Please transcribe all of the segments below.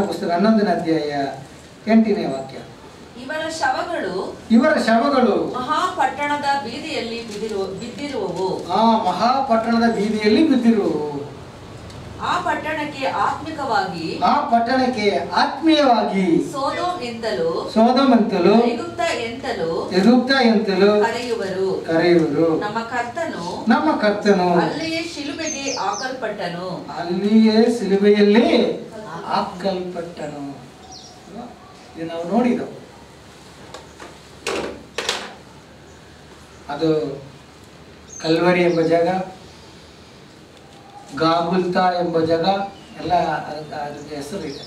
ಪುಸ್ತಕ ಹನ್ನೊಂದನೇ ಅಧ್ಯಾಯ ಎಂಟನೇ ವಾಕ್ಯ ಇವರ ಶವಗಳು ಇವರ ಶವಗಳು ಮಹಾಪಟ್ಟಣದ ಬೀದಿಯಲ್ಲಿ ಬಿದಿರು ಬಿದ್ದಿರುವವು ಆ ಮಹಾಪಟ್ಟಣದ ಬೀದಿಯಲ್ಲಿ ಬಿದ್ದಿರು ಆ ಪಟ್ಟಣಕ್ಕೆ ಆತ್ಮಿಕವಾಗಿ ಆ ಪಟ್ಟಣಕ್ಕೆ ಆತ್ಮೀಯವಾಗಿ ಸೋದೋಮ್ ಎಂತಲೂ ಸೋದಮ್ ಅಂತಲೂ ಐಗುಪ್ತ ಎಂತಲೂ ಎಗುಪ್ತ ಎಂತಲೂ ಕರೆಯುವರು ಕರೆಯುವರು ನಮ್ಮ ಕರ್ತನು ನಮ್ಮ ಕರ್ತನು ಅಲ್ಲಿಯೇ ಶಿಲುಬೆಗೆ ಹಾಕಲ್ಪಟ್ಟನು ಅಲ್ಲಿಯೇ ಸಿಲುಬೆಯಲ್ಲಿ ಹಾಕಲ್ಪಟ್ಟನು ಇದು ನಾವು ನೋಡಿದೆವು ಅದು ಕಲ್ವರಿ ಎಂಬ ಜಾಗ ಗಾಗುಲ್ತಾ ಎಂಬ ಜಾಗ ಎಲ್ಲ ಅದಕ್ಕೆ ಅದಕ್ಕೆ ಹೆಸರಿದೆ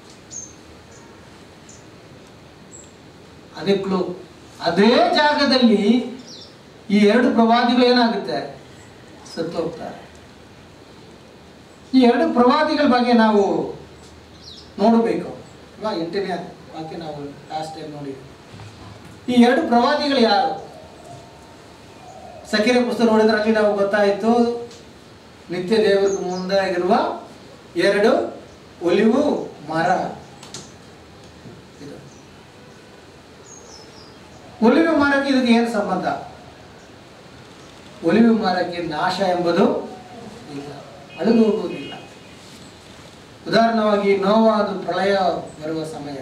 ಅದೇ ಕ್ಲೂ ಅದೇ ಜಾಗದಲ್ಲಿ ಈ ಎರಡು ಪ್ರವಾದಿಗಳು ಏನಾಗುತ್ತೆ ಸತ್ತು ಹೋಗ್ತಾರೆ ಈ ಎರಡು ಪ್ರವಾದಿಗಳ ಬಗ್ಗೆ ನಾವು ನೋಡಬೇಕು ಇವಾಗ ಎಂಟನೇ ವಾಕ್ಯ ನಾವು ಲಾಸ್ಟ್ ಟೈಮ್ ನೋಡಿದ್ವಿ ಈ ಎರಡು ಪ್ರವಾದಿಗಳು ಯಾರು ಸಕಿರೆ ಪುಸ್ತಕ ನೋಡಿದ್ರಲ್ಲಿ ನಾವು ಗೊತ್ತಾಯಿತು ನಿತ್ಯ ದೇವರ ಮುಂದೆ ಇರುವ ಎರಡು ಒಲಿವು ಮರ ಇದು ಒಲಿವು ಮರಕ್ಕೆ ಇದಕ್ಕೆ ಏನು ಸಂಬಂಧ ಒಲಿವು ಮರಕ್ಕೆ ನಾಶ ಎಂಬುದು ಇಲ್ಲ ಅಳಿದು ಹೋಗುವುದಿಲ್ಲ ಉದಾಹರಣವಾಗಿ ನೋವಾದ ಪ್ರಳಯ ಬರುವ ಸಮಯ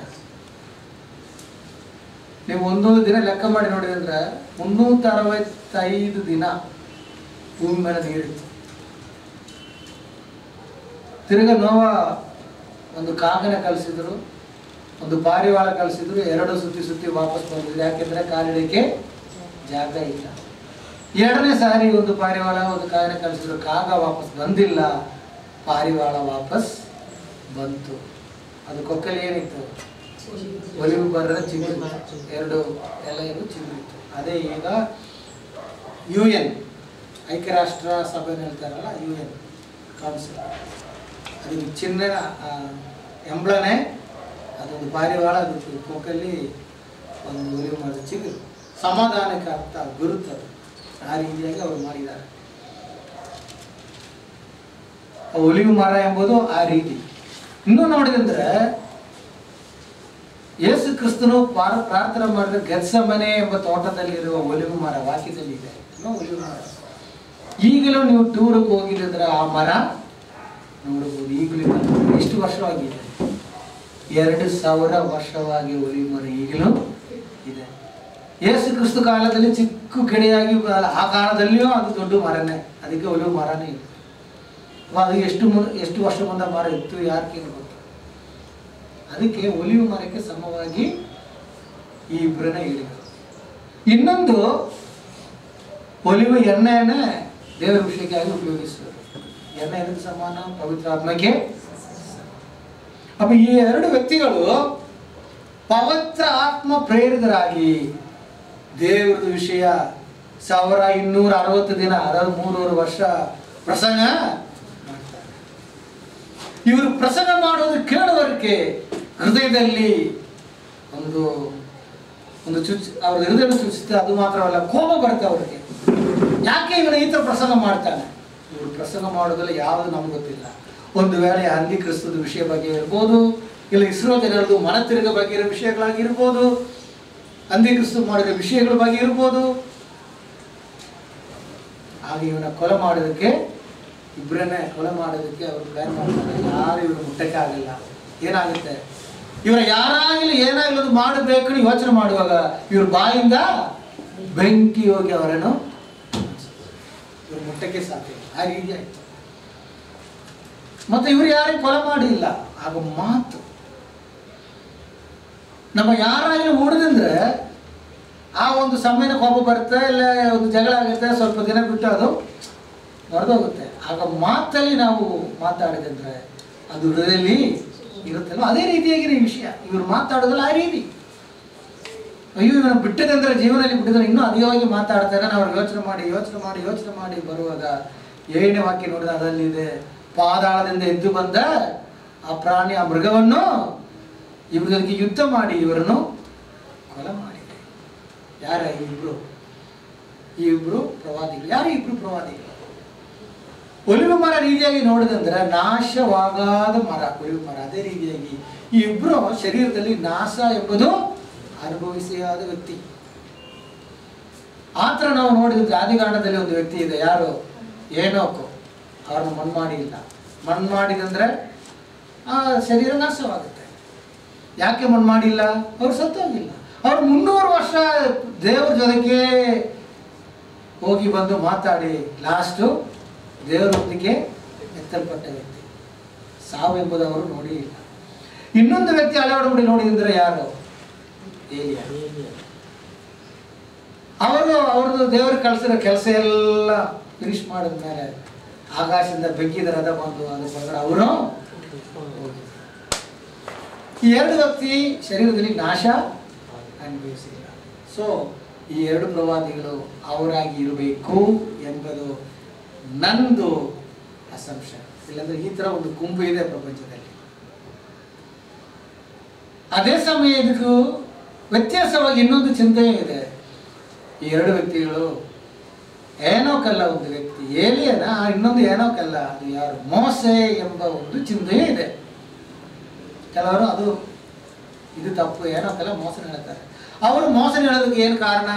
ನೀವು ಒಂದೊಂದು ದಿನ ಲೆಕ್ಕ ಮಾಡಿ ನೋಡಿದ್ರೆ ಮುನ್ನೂರ ಅರವತ್ತೈದು ದಿನ ಭೂಮಿ ಮೇಲೆ ನೀರಿತ್ತು ತಿರ್ಗ ನೋವ ಒಂದು ಕಾಗನ ಕಳಿಸಿದ್ರು ಒಂದು ಪಾರಿವಾಳ ಕಳಿಸಿದ್ರು ಎರಡು ಸುತ್ತಿ ಸುತ್ತಿ ವಾಪಸ್ ಬಂದಿದ್ರು ಯಾಕೆಂದ್ರೆ ಕಾಲಿಡಕ್ಕೆ ಜಾಗ ಇಲ್ಲ ಎರಡನೇ ಸಾರಿ ಒಂದು ಪಾರಿವಾಳ ಒಂದು ಕಾಗನ ಕಳಿಸಿದ್ರು ಕಾಗ ವಾಪಸ್ ಬಂದಿಲ್ಲ ಪಾರಿವಾಳ ವಾಪಸ್ ಬಂತು ಅದು ಕೊಕ್ಕಲಿ ಏನಿತ್ತು ಒಲಿವು ಬರದ ಚಿಗುರಿತ್ತು ಎರಡು ಎಲೆಯನ್ನು ಚಿಗುರಿತ್ತು ಅದೇ ಈಗ ಯು ಎನ್ ಐಕ್ಯರಾಷ್ಟ್ರ ಸಭೆ ಹೇಳ್ತಾರಲ್ಲ ಯು ಎನ್ ಕೌನ್ಸಿಲ್ ಅದು ಚಿನ್ನ ಎಂಬ್ಲನೇ ಅದೊಂದು ಪಾರಿವಾಳ ಅದು ಕೊಕ್ಕಲ್ಲಿ ಒಂದು ಒಲಿವು ಮರದ ಚಿಗುರು ಸಮಾಧಾನಕ್ಕೆ ಅರ್ಥ ಗುರುತದು ಆ ರೀತಿಯಾಗಿ ಅವರು ಮಾಡಿದ್ದಾರೆ ಆ ಒಲಿವು ಮರ ಎಂಬುದು ಆ ರೀತಿ ಇನ್ನೂ ನೋಡಿದಂದ್ರೆ ಯೇಸು ಕ್ರಿಸ್ತನು ಪಾರ- ಪ್ರಾರ್ಥನೆ ಮಾಡಿದ ಗೆತ್ಸಮನೆ ಎಂಬ ತೋಟದಲ್ಲಿರುವ ಒಲಿವು ಮರ ವಾಕ್ಯದಲ್ಲಿ ಇದೆ ಇನ್ನೂ ಒಲಿವು ಮರ ಈಗಲೂ ನೀವು ಟೂರಿಗೆ ಹೋಗಿದ್ರೆ ಆ ಮರ ನೋಡಬಹುದು ಈಗಲೂ ಇದೆ. ಎಷ್ಟು ವರ್ಷವಾಗಿದೆ ಎರಡು ಸಾವಿರ ವರ್ಷವಾಗಿ ಒಲಿವು ಮರ ಈಗಲೂ ಇದೆ ಯೇಸು ಕ್ರಿಸ್ತ ಕಾಲದಲ್ಲಿ ಚಿಕ್ಕ ಗಿಡೆಯಾಗಿ ಆ ಕಾಲದಲ್ಲಿಯೂ ಅದು ದೊಡ್ಡ ಮರನೇ ಅದಕ್ಕೆ ಒಲಿವು ಮರನೇ ಇದೆ ಅದು ಎಷ್ಟು ಮುನ್ ಎಷ್ಟು ವರ್ಷ ಮುಂದೆ ಮರ ಇತ್ತು ಯಾರಿಗೆ ಗೊತ್ತು ಅದಕ್ಕೆ ಒಲಿವು ಮರಕ್ಕೆ ಸಮವಾಗಿ ಈ ಇಬ್ಬರನ್ನ ಹೇಳಿದರು ಇನ್ನೊಂದು ಒಲಿವು ಎಣ್ಣೆಯನ್ನೇ ದೇವರ ವಿಷಯಕ್ಕಾಗಿ ಉಪಯೋಗಿಸಿದರು ಎಣ್ಣೆ ಎದಕ್ಕೆ ಸಮಾನ ಪವಿತ್ರ ಆತ್ಮಕ್ಕೆ ಅಪ್ಪ ಈ ಎರಡು ವ್ಯಕ್ತಿಗಳು ಪವಿತ್ರ ಆತ್ಮ ಪ್ರೇರಿತರಾಗಿ ದೇವರದ ವಿಷಯ ಸಾವಿರ ಇನ್ನೂರ ಅರವತ್ತು ದಿನ ಅರವತ್ ಮೂರುವರೆ ವರ್ಷ ಪ್ರಸಂಗ ಮಾಡ್ತಾರೆ ಇವರು ಪ್ರಸಂಗ ಮಾಡೋದು ಕೇಳುವರಿಗೆ ಹೃದಯದಲ್ಲಿ ಒಂದು ಒಂದು ಚುಚ್ ಅವ್ರ ಹೃದಯ ಚುಚ್ಚುತ್ತೆ ಅದು ಮಾತ್ರವಲ್ಲ ಕೋಪ ಬರುತ್ತೆ ಅವರಿಗೆ ಯಾಕೆ ಇವನು ಈ ಥರ ಪ್ರಸಂಗ ಮಾಡ್ತಾನೆ ಇವರು ಪ್ರಸಂಗ ಮಾಡೋದ್ರಲ್ಲಿ ಯಾವುದು ನಮ್ಗೆ ಗೊತ್ತಿಲ್ಲ ಒಂದು ವೇಳೆ ಹಂದಿ ಕ್ರಿಸ್ತದ ವಿಷಯ ಬಗ್ಗೆ ಇರ್ಬೋದು ಇಲ್ಲ ಇಸ್ರೋ ಜನರದು ಮನ ತಿರುಗ ಬಗ್ಗೆ ಇರೋ ವಿಷಯಗಳಾಗಿರ್ಬೋದು ಹಂದಿ ಕ್ರಿಸ್ತು ಮಾಡಿರೋ ವಿಷಯಗಳ ಬಗ್ಗೆ ಇರ್ಬೋದು ಆಗ ಇವನ ಕೊಲೆ ಮಾಡೋದಕ್ಕೆ ಇಬ್ಬರನ್ನೇ ಕೊಲೆ ಮಾಡೋದಕ್ಕೆ ಅವರು ಪ್ಲಾನ್ ಮಾಡ್ತಾರೆ ಯಾರು ಇವರು ಮುಟ್ಟಕ್ಕೆ ಆಗಲ್ಲ ಏನಾಗುತ್ತೆ ಇವರ ಯಾರಾಗಲಿ ಏನಾಗಲಿ ಅದು ಮಾಡಬೇಕು ಅಂತ ಯೋಚನೆ ಮಾಡುವಾಗ ಇವ್ರ ಬಾಯಿಂದ ಬೆಂಕಿ ಹೋಗಿ ಅವರನ್ನು ಇವ್ರ ಮುಟ್ಟಕ್ಕೆ ಸಾಧ್ಯ ಇಲ್ಲ. ಆ ರೀತಿ ಆಯ್ತು ಮತ್ತೆ ಇವರು ಯಾರಿಗೂ ಕೊಲೆ ಮಾಡಿಲ್ಲ ಆಗ ಮಾತು ನಮ್ಮ ಯಾರಾಗಲಿ ಹೊಡೆದಂದ್ರೆ ಆ ಒಂದು ಸಮಯದ ಕೋಪ ಬರುತ್ತೆ ಇಲ್ಲ ಒಂದು ಜಗಳ ಆಗುತ್ತೆ ಸ್ವಲ್ಪ ದಿನ ಬಿಟ್ಟು ಅದು ಹೊರದೋಗುತ್ತೆ ಆಗ ಮಾತಲ್ಲಿ ನಾವು ಮಾತಾಡಿದಂದ್ರೆ ಅದು ಹೃದಯದಲ್ಲಿ ಇರುತ್ತಲ್ಲ ಅದೇ ರೀತಿಯಾಗಿರೋ ಈ ವಿಷಯ ಇವರು ಮಾತಾಡೋದಲ್ಲ ಆ ರೀತಿ ಅಯ್ಯೋ ಇವನು ಬಿಟ್ಟದಂದ್ರೆ ಜೀವನದಲ್ಲಿ ಬಿಟ್ಟಿದ್ರೆ ಇನ್ನೂ ಅಧಿಕವಾಗಿ ಮಾತಾಡ್ತಾರೆ ನಾವು ಯೋಚನೆ ಮಾಡಿ ಯೋಚನೆ ಮಾಡಿ ಯೋಚನೆ ಮಾಡಿ ಬರುವಾಗ ಏಳನೇ ವಾಕ್ಯ ನೋಡಿದ ಅದರಲ್ಲಿದೆ ಪಾದಾಳದಿಂದ ಎದ್ದು ಬಂದ ಆ ಪ್ರಾಣಿ ಆ ಮೃಗವನ್ನು ಇವರಿಗೆ ಯುದ್ಧ ಮಾಡಿ ಇವರನ್ನು ಕೊಲೆ ಮಾಡಿದೆ ಯಾರ ಈ ಇಬ್ರು ಈ ಇಬ್ರು ಪ್ರವಾದಿಗಳು ಯಾರು ಇಬ್ರು ಪ್ರವಾದಿಗಳು ಒಲಿವು ಮರ ರೀತಿಯಾಗಿ ನೋಡಿದಂದ್ರೆ ನಾಶವಾಗದ ಮರ ಒಲಿವು ಮರ ಅದೇ ರೀತಿಯಾಗಿ ಈ ಇಬ್ರು ಶರೀರದಲ್ಲಿ ನಾಶ ಎಂಬುದು ಅನುಭವಿಸಿಯಾದ ವ್ಯಕ್ತಿ ಆ ಥರ ನಾವು ನೋಡಿದ್ರೆ ಆದಿಕಾಂಡದಲ್ಲಿ ಒಂದು ವ್ಯಕ್ತಿ ಇದೆ ಯಾರು ಏನೋಕು ಅವ್ರನ್ನ ಮಣ್ಣು ಮಾಡಿ ಇಲ್ಲ ಮಣ್ಣು ಮಾಡಿದಂದ್ರೆ ಆ ಶರೀರ ನಾಶವಾಗುತ್ತೆ ಯಾಕೆ ಮಣ್ಣು ಮಾಡಿಲ್ಲ ಅವ್ರು ಸತ್ತೋಗಿಲ್ಲ ಅವ್ರು ಮುನ್ನೂರು ವರ್ಷ ದೇವ್ರ ಜೊತೆಗೆ ಹೋಗಿ ಬಂದು ಮಾತಾಡಿ ಲಾಸ್ಟು ದೇವರೊಂದಿಗೆ ಎತ್ತಲ್ಪಟ್ಟ ವ್ಯಕ್ತಿ ಸಾವು ಎಂಬುದು ಅವರು ನೋಡಿ ಇಲ್ಲ ಇನ್ನೊಂದು ವ್ಯಕ್ತಿ ಅಳವಡಿಕೆ ನೋಡಿದ್ರೆ ಯಾರು ಏಲಿಯ ಅವರು ಅವ್ರದ್ದು ದೇವರು ಕಳಿಸಿರೋ ಕೆಲಸ ಎಲ್ಲ ಫಿನಿಶ್ ಮಾಡಿದ ಮೇಲೆ ಆಕಾಶದಿಂದ ಬೆಂಕಿದ ರಥ ಬಂದು ಅದು ಬಂದ್ರೆ ಅವರು ಈ ಎರಡು ವ್ಯಕ್ತಿ ಶರೀರದಲ್ಲಿ ನಾಶ ಅನುಭವಿಸಿಲ್ಲ ಸೊ ಈ ಎರಡು ಪ್ರವಾದಿಗಳು ಅವರಾಗಿ ಇರಬೇಕು ಎಂಬುದು ನಂದು ಅಸಂಶನ್ ಇಲ್ಲಾಂದ್ರೆ ಈ ಥರ ಒಂದು ಗುಂಪು ಇದೆ ಪ್ರಪಂಚದಲ್ಲಿ ಅದೇ ಸಮಯ ಇದಕ್ಕೂ ವ್ಯತ್ಯಾಸವಾಗಿ ಇನ್ನೊಂದು ಚಿಂತನೆ ಇದೆ ಈ ಎರಡು ವ್ಯಕ್ತಿಗಳು ಏನೋಕಲ್ಲ ಒಂದು ವ್ಯಕ್ತಿ ಏಲಿಯನ ಇನ್ನೊಂದು ಏನೋಕಲ್ಲ ಅದು ಯಾರು ಮೋಸೆ ಎಂಬ ಒಂದು ಚಿಂತನೆ ಇದೆ ಕೆಲವರು ಅದು ಇದು ತಪ್ಪು ಏನೋಕಲ್ಲ ಮೋಸನ ಹೇಳ್ತಾರೆ ಅವರು ಮೋಸನ ಹೇಳೋದಕ್ಕೆ ಏನು ಕಾರಣ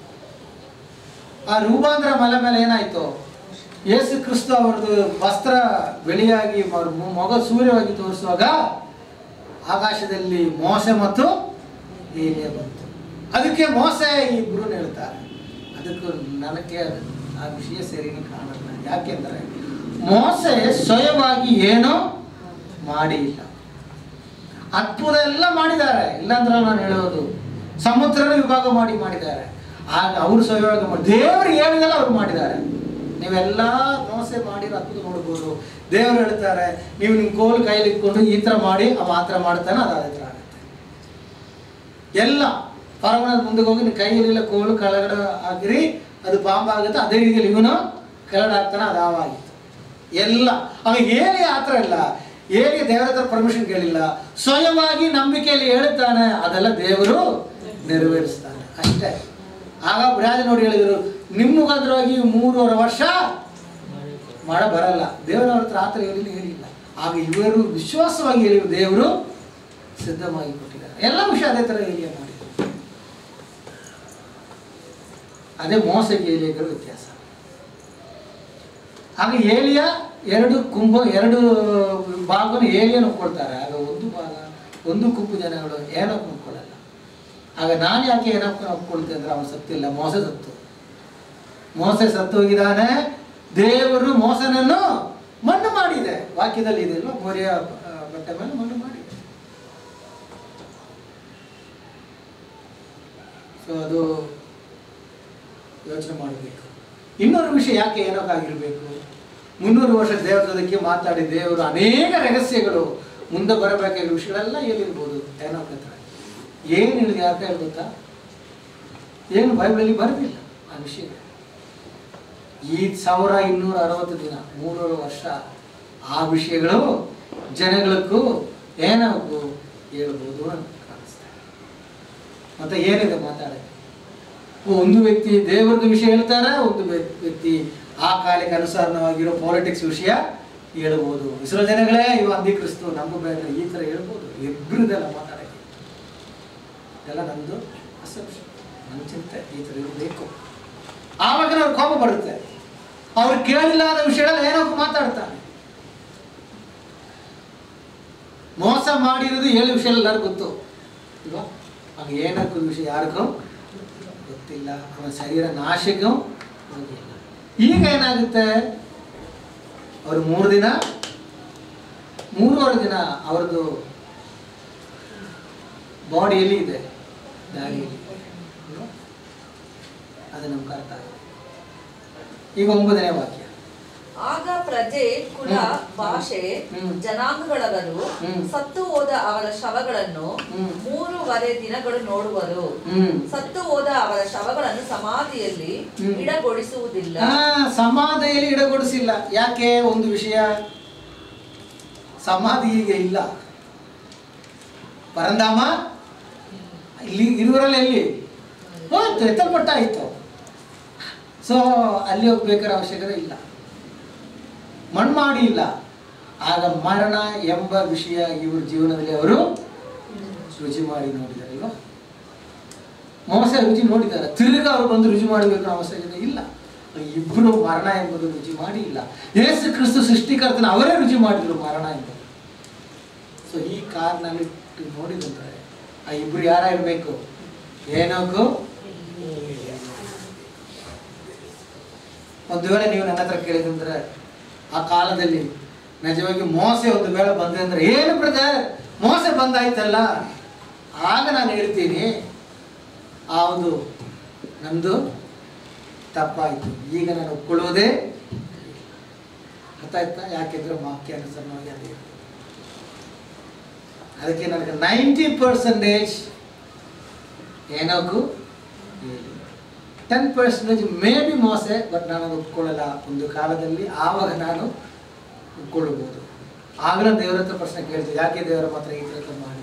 ಆ ರೂಪಾಂತರ ಮಲೆ ಮೇಲೆ ಏನಾಯ್ತು ಯೇಸು ಕ್ರಿಸ್ತು ಅವರದ್ದು ವಸ್ತ್ರ ಬಿಳಿಯಾಗಿ ಅವ್ರ ಮು- ಮೊಗ ಸೂರ್ಯವಾಗಿ ತೋರಿಸುವಾಗ ಆಕಾಶದಲ್ಲಿ ಮೋಸೆ ಮತ್ತು ಏಲಿಯ ಬಂತು ಅದಕ್ಕೆ ಮೋಸೆ ಇಬ್ರು ಹೇಳ್ತಾರೆ ಅದಕ್ಕೂ ನನಗೆ ಅದು ಆ ವಿಷಯ ಸರಿನೇ ಕಾಣಲ್ಲ ಯಾಕೆಂದರೆ ಮೋಸೆ ಸ್ವಯವಾಗಿ ಏನೋ ಮಾಡಿ ಇಲ್ಲ ಅದ್ಭುತ ಎಲ್ಲ ಮಾಡಿದ್ದಾರೆ ಇಲ್ಲಾಂದ್ರೆ ನಾನು ಹೇಳೋದು ಸಮುದ್ರನ ವಿಭಾಗ ಮಾಡಿ ಮಾಡಿದ್ದಾರೆ ಆಗ ಅವರು ಸ್ವಯವಾಗಿ ಮಾಡಿ ದೇವರು ಹೇಳಿದೆಲ್ಲ ಅವ್ರು ಮಾಡಿದ್ದಾರೆ ನೀವೆಲ್ಲ ಮೋಸೆ ಮಾಡಿರೋ ಅದ್ಭುತ ನೋಡ್ಬೋದು ದೇವರು ಹೇಳ್ತಾರೆ ನೀವು ನಿಮ್ಮ ಕೋಲ್ ಕೈಲಿ ಇಟ್ಕೊಂಡು ಈ ಥರ ಮಾಡಿ ಅವ ಆ ಥರ ಮಾಡ್ತಾನೆ ಅದು ಅದೇ ಥರ ಆಗುತ್ತೆ ಎಲ್ಲ ಪರವನ ಮುಂದಕ್ಕೆ ಹೋಗಿ ನೀವು ಕೈಯಲ್ಲಿಲ್ಲ ಕೋಲು ಕೆಳಗಡೆ ಹಾಕಿರಿ ಅದು ಬಾಂಬ್ ಆಗುತ್ತೆ ಅದೇ ರೀತಿಯಲ್ಲಿ ಇವನು ಕೆಳಗಡೆ ಹಾಕ್ತಾನೆ ಅದು ಆವಾಗಿತ್ತು ಎಲ್ಲ ಅವ ಏಲಿ ಆ ಥರ ಇಲ್ಲ ಏಲಿ ದೇವರ ಹತ್ರ ಪರ್ಮಿಷನ್ ಕೇಳಿಲ್ಲ ಸ್ವಯವಾಗಿ ನಂಬಿಕೆಯಲ್ಲಿ ಹೇಳ್ತಾನೆ ಅದೆಲ್ಲ ದೇವರು ನೆರವೇರಿಸ್ತಾನೆ ಅಷ್ಟೇ ಆಗ ಬ್ರಾಜ ನೋಡಿ ಹೇಳಿದರು ನಿಮ್ಮ ಮುಖಾಂತರವಾಗಿ ಮೂರುವರೆ ವರ್ಷ ಮಳೆ ಬರಲ್ಲ ದೇವರವ್ರ ಹತ್ರ ಆ ಥರ ಹೇಳಿಲ್ಲ ಹೇಳಿಲ್ಲ ಆಗ ಇವರು ವಿಶ್ವಾಸವಾಗಿ ಹೇಳಿದ್ರು ದೇವರು ಸಿದ್ಧವಾಗಿ ಕೊಟ್ಟಿದ್ದಾರೆ ಎಲ್ಲ ವಿಷಯ ಅದೇ ಥರ ಏಲಿಯ ಮಾಡಿದ್ರು ಅದೇ ಮೋಸಕ್ಕೆ ಏಲಿಯಗಳ ವ್ಯತ್ಯಾಸ ಆಗ ಏಲಿಯ ಎರಡು ಕುಂಭ ಎರಡು ಭಾಗವನ್ನು ಏಲಿಯನ್ ಒಪ್ಕೊಳ್ತಾರೆ ಆಗ ಒಂದು ಭಾಗ ಒಂದು ಗುಂಪು ಜನಗಳು ಏನಕ್ಕೆ ಒಪ್ಕೊಳ್ಳಲ್ಲ ಆಗ ನಾನು ಯಾಕೆ ಏನಕ್ಕೆ ಒಪ್ಕೊಳ್ತೇನೆ ಅಂದ್ರೆ ಅವನು ಸತ್ತಿಲ್ಲ ಮೋಸ ಸತ್ತು ಮೋಸ ಸತ್ತು ಹೋಗಿದ್ದಾನೆ ದೇವರು ಮೋಸನನ್ನು ಮಣ್ಣು ಮಾಡಿದೆ ವಾಕ್ಯದಲ್ಲಿ ಇದೆ ಅಲ್ವಾ ಬೋರಿಯ ಆ, ಬಟ್ಟೆ ಮೇಲೆ ಮಣ್ಣು ಮಾಡಿದೆ ಸೊ ಅದು ಯೋಚನೆ ಮಾಡಬೇಕು ಇನ್ನೊಂದು ವಿಷಯ ಯಾಕೆ ಏನಕ್ಕಾಗಿರ್ಬೇಕು ಮುನ್ನೂರು ವರ್ಷ ದೇವರ ಜೊತೆಗೆ ಮಾತಾಡಿ ದೇವರು ಅನೇಕ ರಹಸ್ಯಗಳು ಮುಂದೆ ಬರಬೇಕಾಗಿರೋ ವಿಷಯಗಳೆಲ್ಲ ಎಲ್ಲಿರ್ಬೋದು ಏನೋಕ್ ಹತ್ರ ಏನು ಹೇಳಿದೆ ಯಾಕೆ ಹೇಳ್ಬೇಕಾ ಏನು ಬೈಬಲಲ್ಲಿ ಬರಲಿಲ್ಲ ಆ ವಿಷಯ ಈ ಸಾವಿರ ಇನ್ನೂರ ಅರವತ್ತು ದಿನ ಮೂರೂರು ವರ್ಷ ಆ ವಿಷಯಗಳು ಜನಗಳಿಗೂ ಏನಕ್ಕೂ ಹೇಳ್ಬೋದು ಅಂತ ಕಾಣಿಸ್ತಾ ಇದೆ. ಮತ್ತೆ ಏನಿದೆ ಮಾತಾಡೋಕ್ಕೆ ಒಂದು ವ್ಯಕ್ತಿ ದೇವರದ ವಿಷಯ ಹೇಳ್ತಾರೆ ಒಂದು ವ್ಯ- ವ್ಯಕ್ತಿ ಆ ಕಾಲಕ್ಕೆ ಅನುಸಾರವಾಗಿರೋ ಪಾಲಿಟಿಕ್ಸ್ ವಿಷಯ ಹೇಳ್ಬೋದು ಇಸ್ರೋ ಜನಗಳೇ ಇವು ಅಂಧಿಕ್ರಿಸ್ತು ನಂಬಬೇಡ ಈ ಥರ ಹೇಳ್ಬೋದು ಇಬ್ಬರದೆಲ್ಲ ಮಾತಾಡೋಕ್ಕೆ ಇದೆಲ್ಲ ನಂದು ಅಸಂಪ್ಷನ್ ನನ್ನ ಚಿಂತೆ ಈ ಥರ ಇರಬೇಕು ಆವಾಗ ಅವ್ರ ಕೋಪ ಬರುತ್ತೆ ಅವ್ರು ಕೇಳಿಲ್ಲದ ವಿಷಯಗಳು ಏನೋ ಮಾತಾಡ್ತಾನೆ ಮೋಸ ಮಾಡಿರೋದು ಏಳು ವಿಷಯ ಎಲ್ಲರಿಗೂ ಗೊತ್ತು ಇಲ್ವಾ ಆಗ ಏನಕ್ಕೂ ವಿಷಯ ಯಾರಿಗೂ ಗೊತ್ತಿಲ್ಲ ಅವನ ಶರೀರ ನಾಶಕ್ಕೂ ಹೋಗಿಲ್ಲ ಈಗ ಏನಾಗುತ್ತೆ ಅವರು ಮೂರು ದಿನ ಮೂರುವರೆ ದಿನ ಅವ್ರದ್ದು ಬಾಡಿಯಲ್ಲಿ ಇದೆ ದಾರಿಯಲ್ಲಿ ಅಲ್ವಾ? ಅದು ನಮ್ಗೆ ಅರ್ಥ ಆಗುತ್ತೆ ಈಗ ಒಂಬತ್ತನೇ ವಾಕ್ಯ ಆಗ ಪ್ರಜೆ ಕುಲ ಹ್ಮ್. ಭಾಷೆ ಹ್ಮ್. ಜನಾಂಗಗಳವರು ಹ್ಮ್. ಸತ್ತು ಹೋದ ಅವರ ಶವಗಳನ್ನು ಹ್ಮ್. ಮೂರುವರೆ ದಿನಗಳು ನೋಡುವರು ಹ್ಮ್ ಸತ್ತು ಹೋದ ಅವರ ಶವಗಳನ್ನು ಸಮಾಧಿಯಲ್ಲಿ ಹ್ಮ್. ಇಡಗೊಳಿಸುವುದಿಲ್ಲ ಆ, ಸಮಾಧಿಯಲ್ಲಿ ಇಡಗೊಡಿಸಿಲ್ಲ ಯಾಕೆ ಒಂದು ವಿಷಯ ಸಮಾಧಿ ಈಗ ಇಲ್ಲ ಪರಂಧಾಮ ಇಲ್ಲಿ ಇರುವರಲ್ಲಿ ಎಲ್ಲಿ ಹೋಯ್ತು ಎತ್ತಲ್ಪಟ್ಟಾಯಿತು ಸೊ ಅಲ್ಲಿ ಹೋಗ್ಬೇಕಾದ ಅವಶ್ಯಕತೆ ಇಲ್ಲ ಮಣ್ಣು ಮಾಡಿ ಇಲ್ಲ ಆಗ ಮರಣ ಎಂಬ ವಿಷಯ ಇವ್ರ ಜೀವನದಲ್ಲಿ ಅವರು ರುಚಿ ಮಾಡಿ ನೋಡಿದಾರಲ್ವಾ ಮೋಸೆ ರುಚಿ ನೋಡಿದ್ದಾರೆ ತಿರುಗ ಅವರು ಬಂದು ರುಚಿ ಮಾಡಬೇಕು ಅವಶ್ಯಕತೆ ಇಲ್ಲ ಇಬ್ಬರು ಮರಣ ಎಂಬುದು ರುಚಿ ಮಾಡಿ ಇಲ್ಲ ಯೇಸು ಕ್ರಿಸ್ತು ಸೃಷ್ಟಿಕರ್ತನ ಅವರೇ ರುಚಿ ಮಾಡಿದ್ರು ಮರಣ ಎಂಬುದು ಸೊ ಈ ಕಾರ್ನಲ್ಲಿ ನೋಡಿದಂದ್ರೆ ಆ ಇಬ್ರು ಯಾರ ಇರಬೇಕು ಏನೋಕು ಒಂದು ವೇಳೆ ನೀವು ನನ್ನ ಹತ್ರ ಕೇಳಿದಂದ್ರೆ ಆ ಕಾಲದಲ್ಲಿ ನಿಜವಾಗಿ ಮೋಸೆ ಒಂದು ವೇಳೆ ಬಂದೆ ಅಂದ್ರೆ ಏನು ಬ್ರದರ್ ಮೋಸೆ ಬಂದಾಯ್ತಲ್ಲ ಆಗ ನಾನು ಹೇಳ್ತೀನಿ ಆ ಒಂದು ನಂದು ತಪ್ಪಾಯಿತು ಈಗ ನಾನು ಒಪ್ಕೊಳ್ಳೋದೇ ಗೊತ್ತಾಯ್ತಾ ಯಾಕೆಂದ್ರೆ ವಾಕ್ಯ ಅನುಸರಣವಾಗಿ ಅದೇ ಇರ್ತದೆ. ಅದಕ್ಕೆ ನನಗೆ ನೈಂಟಿ ಪರ್ಸೆಂಟೇಜ್ ಏನೋಕು ಟೆನ್ ಪರ್ಸೆಂಟೇಜ್ ಮೇ ಬಿ ಮೋಸೆ ಬಟ್ ನಾನು ಅದು ಒಪ್ಕೊಳ್ಳಲ್ಲ ಒಂದು ಕಾಲದಲ್ಲಿ ಆವಾಗ ನಾನು ಒಪ್ಕೊಳ್ಳಬಹುದು ಆಗಲೂ ದೇವರ ಹತ್ರ ಪ್ರಶ್ನೆ ಕೇಳ್ತೀವಿ ಯಾಕೆ ದೇವರ ಮಾತ್ರ ಈ ಥರ ಮಾಡಿ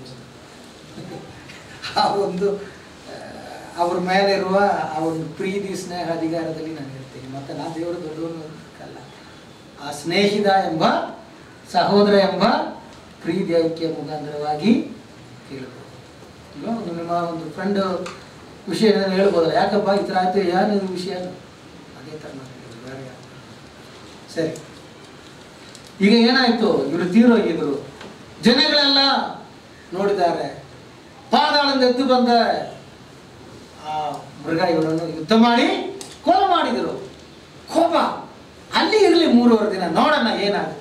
ಆ ಒಂದು ಆ, ಅವ್ರ ಮೇಲೆ ಇರುವ ಆ ಒಂದು ಪ್ರೀತಿ ಸ್ನೇಹ ಅಧಿಕಾರದಲ್ಲಿ ನಾನು ಹೇಳ್ತೀನಿ ಮತ್ತೆ ನಾನು ದೇವರು ದೊಡ್ಡವನು ಅಲ್ಲ ಆ ಸ್ನೇಹಿತ ಎಂಬ ಸಹೋದರ ಎಂಬ ಪ್ರೀತಿ ಐಕ್ಯ ಮುಖಾಂತರವಾಗಿ ಕೇಳ್ಬೋದು ಇಲ್ವಾ? ಒಂದು ನಿಮ್ಮ ಒಂದು ಫ್ರೆಂಡ್ ವಿಷಯ ಏನಾದ್ರು ಹೇಳ್ಬೋದಲ್ಲ ಯಾಕಪ್ಪ ಈ ಥರ ಆಯ್ತು ಏನು ಇದು ವಿಷಯ ಅದೇ ಥರ ನಾನು ಹೇಳೋದು, ಬೇರೆ ಯಾವ್ದು. ಸರಿ ಈಗ ಏನಾಯ್ತು ಇವರು ತೀರೋಗಿದ್ರು ಜನಗಳೆಲ್ಲ ನೋಡಿದ್ದಾರೆ ಪಾದಾಳದಿಂದ ಎದ್ದು ಬಂದ ಆ ಮೃಗ ಇವರನ್ನು ಯುದ್ಧ ಮಾಡಿ ಕೊಲೆ ಮಾಡಿದರು ಕೋಪ ಅಲ್ಲಿ ಇರಲಿ ಮೂರುವರೆ ದಿನ ನೋಡೋಣ ಏನಾಗುತ್ತೆ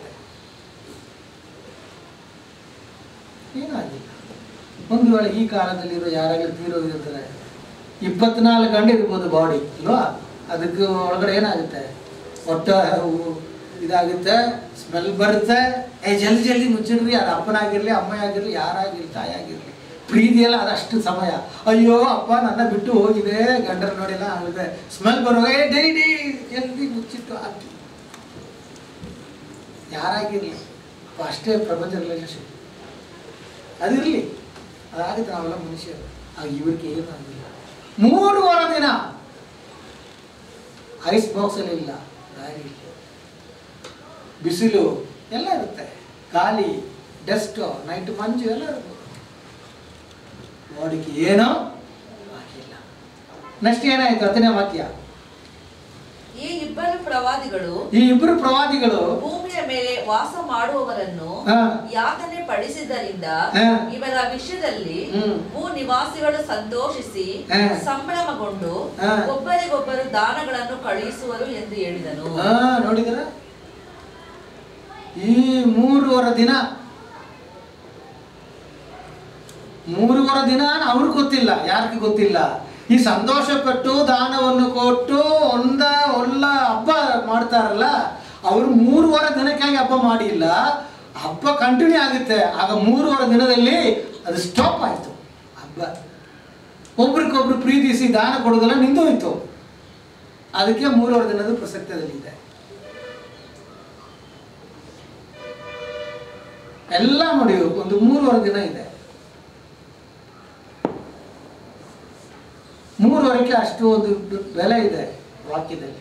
ಏನಾಗಿಲ್ಲ ಒಂದು ವೇಳೆ ಈ ಕಾಲದಲ್ಲಿರೋ ಯಾರಾಗಲಿ ತೀರೋಗಿರ್ತಾರೆ ಇಪ್ಪತ್ನಾಲ್ಕು ಗಂಟೆ ಇರ್ಬೋದು ಬಾಡಿ ಅಲ್ವಾ ಅದಕ್ಕೆ ಒಳಗಡೆ ಏನಾಗುತ್ತೆ ಹೊಟ್ಟೆ ಉ- ಇದಾಗುತ್ತೆ ಸ್ಮೆಲ್ ಬರುತ್ತೆ ಏ ಜಲ್ದಿ ಜಲ್ದಿ ಮುಚ್ಚಿಡ್ರಿ ಅದು ಅಪ್ಪನಾಗಿರ್ಲಿ ಅಮ್ಮ ಆಗಿರ್ಲಿ ಯಾರಾಗಿರ್ಲಿ ತಾಯಾಗಿರ್ಲಿ ಪ್ರೀತಿ ಎಲ್ಲ ಅದಷ್ಟು ಸಮಯ ಅಯ್ಯೋ ಅಪ್ಪ ನನ್ನ ಬಿಟ್ಟು ಹೋಗಿದೆ ಗಂಡರ ನೋಡಿಲ್ಲ ಅಲ್ಲಿದೆ ಸ್ಮೆಲ್ ಬರುವಾಗ ಏ ಡೈ ಡೈ ಜಲ್ದಿ ಮುಚ್ಚಿಟ್ಟು ಹಾಕಿ ಯಾರಾಗಿರ್ಲಿ ಅಷ್ಟೇ ಪ್ರಪಂಚ ರಿಲೇಶನ್ಶಿಪ್ ಅದಿರಲಿ ಅದಾಗುತ್ತೆ ನಾವೆಲ್ಲ ಮನುಷ್ಯರು ಆಗ ಇವ್ರಿಗೆ ಏನು ಆಗಿಲ್ಲ ಮೂರುವರೆ ದಿನ ಐಸ್ ಬಾಕ್ಸಲ್ಲಿ ಇಲ್ಲ ದಾರಿ ಇಲ್ಲ ಬಿಸಿಲು ಎಲ್ಲ ಇರುತ್ತೆ ಗಾಳಿ ಡಸ್ಟು ನೈಟ್ ಮಂಜು ಎಲ್ಲ ಇರ್ಬೋದು ಬಾಡಿಗೆ ಏನೋ ಆಗಿಲ್ಲ ನೆಕ್ಸ್ಟ್ ಏನಾಯ್ತು ಹತ್ತನೇ ವಾಕ್ಯ ಈ ಇಬ್ಬರು ಪ್ರವಾದಿಗಳು ಈ ಇಬ್ಬರು ಪ್ರವಾದಿಗಳು ಭೂಮಿಯ ಮೇಲೆ ವಾಸ ಮಾಡುವವರನ್ನು ಹಾ. ಯಾತನೆ ಪಡಿಸಿದ್ದರಿಂದ ಹಾ. ಇವರ ವಿಷಯದಲ್ಲಿ ಹ್ಮ್. ಭೂ ನಿವಾಸಿಗಳು ಸಂತೋಷಿಸಿ ಹಾ. ಸಂಭ್ರಮಗೊಂಡು ಹಾ. ಒಬ್ಬರಿಗೊಬ್ಬರು ದಾನಗಳನ್ನು ಕಳುಹಿಸುವರು ಎಂದು ಹೇಳಿದನು ಹಾ ನೋಡಿದ್ರ ಈ ಮೂರುವರೆ ದಿನ ಮೂರುವರೆ ದಿನ ಅವ್ರಿಗೆ ಗೊತ್ತಿಲ್ಲ ಯಾರಿಗೆ ಗೊತ್ತಿಲ್ಲ ಈ ಸಂತೋಷ ಪಟ್ಟು ದಾನವನ್ನು ಕೊಟ್ಟು ಒಂದ ಒಲ್ಲ ಹಬ್ಬ ಮಾಡ್ತಾರಲ್ಲ ಅವರು ಮೂರುವರೆ ದಿನಕ್ಕಾಗಿ ಹಬ್ಬ ಮಾಡಿಲ್ಲ ಹಬ್ಬ ಕಂಟಿನ್ಯೂ ಆಗುತ್ತೆ ಆಗ ಮೂರುವರೆ ದಿನದಲ್ಲಿ ಅದು ಸ್ಟಾಪ್ ಆಯಿತು ಹಬ್ಬ ಒಬ್ರಿಗೊಬ್ರು ಪ್ರೀತಿಸಿ ದಾನ ಕೊಡೋದೆಲ್ಲ ನಿಂತೋಯ್ತು ಅದಕ್ಕೆ ಮೂರುವರೆ ದಿನದ ಪ್ರಸಕ್ತದಲ್ಲಿದೆ ಎಲ್ಲ ನೋಡಿ ಒಂದು ಮೂರುವರೆ ದಿನ ಇದೆ ಮೂರುವರೆಗೆ ಅಷ್ಟು ಒಂದು ಬೆಲೆ ಇದೆ ವಾಕ್ಯದಲ್ಲಿ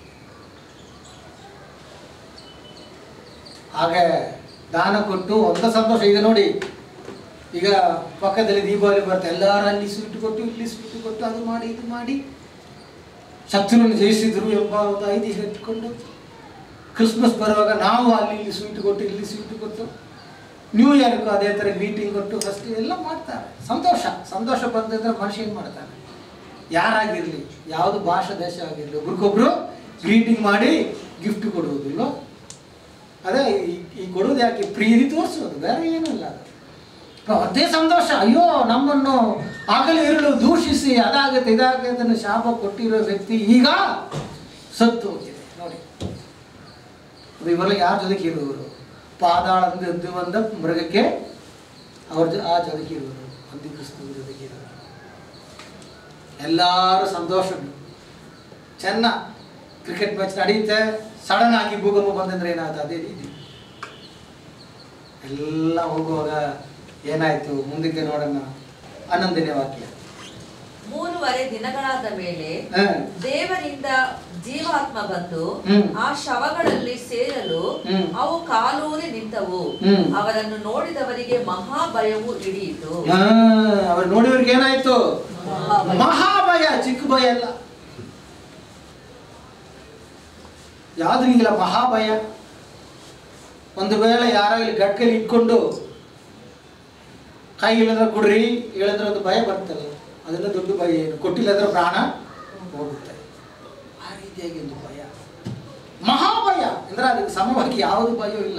ಹಾಗೆ ದಾನ ಕೊಟ್ಟು ಒಂದ ಸಂತೋಷ ಈಗ ನೋಡಿ ಈಗ ಪಕ್ಕದಲ್ಲಿ ದೀಪಾವಳಿ ಬರುತ್ತೆ ಎಲ್ಲರೂ ಅಲ್ಲಿ ಸ್ವೀಟ್ ಕೊಟ್ಟು ಇಲ್ಲಿ ಸ್ವೀಟ್ ಕೊಟ್ಟು ಅದು ಮಾಡಿ ಇದು ಮಾಡಿ ಶತ್ರುವನ್ನು ಜಯಿಸಿದ್ರು ಎಂಬ ಒಂದು ಐದು ಎತ್ಕೊಂಡು ಕ್ರಿಸ್ಮಸ್ ಬರುವಾಗ ನಾವು ಅಲ್ಲಿ ಇಲ್ಲಿ ಸ್ವೀಟ್ ಕೊಟ್ಟು ಇಲ್ಲಿ ಸ್ವೀಟ್ ಕೊಟ್ಟು ನ್ಯೂ ಇಯರ್ಗೂ ಅದೇ ಥರ ಗ್ರೀಟಿಂಗ್ ಕೊಟ್ಟು ಫಸ್ಟ್ ಎಲ್ಲ ಮಾಡ್ತಾರೆ ಸಂತೋಷ ಸಂತೋಷ ಬಂದಿದ್ರೆ ಮನುಷ್ಯ ಏನು ಮಾಡ್ತಾನೆ ಯಾರಾಗಿರಲಿ ಯಾವುದು ಭಾಷಾ ದೇಶ ಆಗಿರಲಿ ಒಬ್ರಿಗೊಬ್ರು ಗ್ರೀಟಿಂಗ್ ಮಾಡಿ ಗಿಫ್ಟ್ ಕೊಡುವುದು ಇಲ್ವೋ ಅದೇ ಈ- ಈ ಕೊಡೋದು ಯಾಕೆ ಪ್ರೀತಿ ತೋರಿಸೋದು ಬೇರೆ ಏನೂ ಇಲ್ಲ ಅದು ಅದೇ ಸಂತೋಷ ಅಯ್ಯೋ ನಮ್ಮನ್ನು ಆಗಲೇ ಇರಲು ದೂಷಿಸಿ ಅದಾಗುತ್ತೆ ಇದಾಗುತ್ತೆ ಅಂತ ಶಾಪ ಕೊಟ್ಟಿರೋ ವ್ಯಕ್ತಿ ಈಗ ಸತ್ತು ಹೋಗಿದೆ ನೋಡಿ ಅದು ಇವೆಲ್ಲ ಯಾರ ಜೊತೆಗೆ ಇರುವರು ಪಾದಾಳದಿಂದ ಎದ್ದು ಬಂದ ಮೃಗಕ್ಕೆ ಅವ್ರ ಜೊ ಆ ಜೊತೆಗೆ ಇರುವರು ಅಂದಿಕ್ರಿಸ್ತನ ಜೊತೆಗೆ ಇರುವರು ಎಲ್ಲರೂ ಸಂತೋಷ ಚೆನ್ನ ಕ್ರಿಕೆಟ್ ಮ್ಯಾಚ್ ನಡೆಯುತ್ತೆ ಸಡನ್ ಆಗಿ ಭೂಕಂಪ ಬಂದಂದ್ರೆ ಏನಾಗುತ್ತೆ ಅದೇ ರೀತಿ ಎಲ್ಲ ಹೋಗುವಾಗ ಏನಾಯ್ತು ಮುಂದಕ್ಕೆ ನೋಡೋಣ ಹನ್ನೊಂದನೇ ವಾಕ್ಯ ಮೂರುವರೆ ದಿನಗಳಾದ ಮೇಲೆ ಹ. ದೇವರಿಂದ ಜೀವಾತ್ಮ ಬಂದು ಹ್ಮ್. ಆ ಶವಗಳಲ್ಲಿ ಸೇರಲು ಹ್ಮ್. ಅವು ಕಾಲೂರಿ ನಿಂತವು ಹ್ಮ್. ಅವರನ್ನು ನೋಡಿದವರಿಗೆ ಮಹಾಭಯವು ಹಿಡಿಯಿತು ಆ, ಅವ್ರು ನೋಡಿವ್ರಿಗೆ ಏನಾಯ್ತು ಮಹಾಭಯ. ಮಹಾಭಯ ಚಿಕ್ಕ ಭಯ ಅಲ್ಲ ಯಾವ್ದು ಈಗಿಲ್ಲ ಮಹಾಭಯ ಒಂದು ವೇಳೆ ಯಾರಾಗಲಿ ಗಟ್ಕಲ್ಲಿ ಇಟ್ಕೊಂಡು ಕೈ ಇಲ್ಲದ್ರೆ ಕೊಡ್ರಿ ಹೇಳಿದ್ರೆ ಒಂದು ಭಯ ಬರ್ತಲ್ಲ ಅದೆಲ್ಲ ದೊಡ್ಡ ಭಯ ಏನು ಕೊಟ್ಟಿಲ್ಲದ್ರೆ ಪ್ರಾಣ ಹೋಗುತ್ತೆ ಆ ರೀತಿಯಾಗಿ ಒಂದು ಭಯ ಮಹಾಭಯ ಅಂದ್ರೆ ಅದಕ್ಕೆ ಸಮವಾಗಿ ಯಾವುದು ಭಯ ಇಲ್ಲ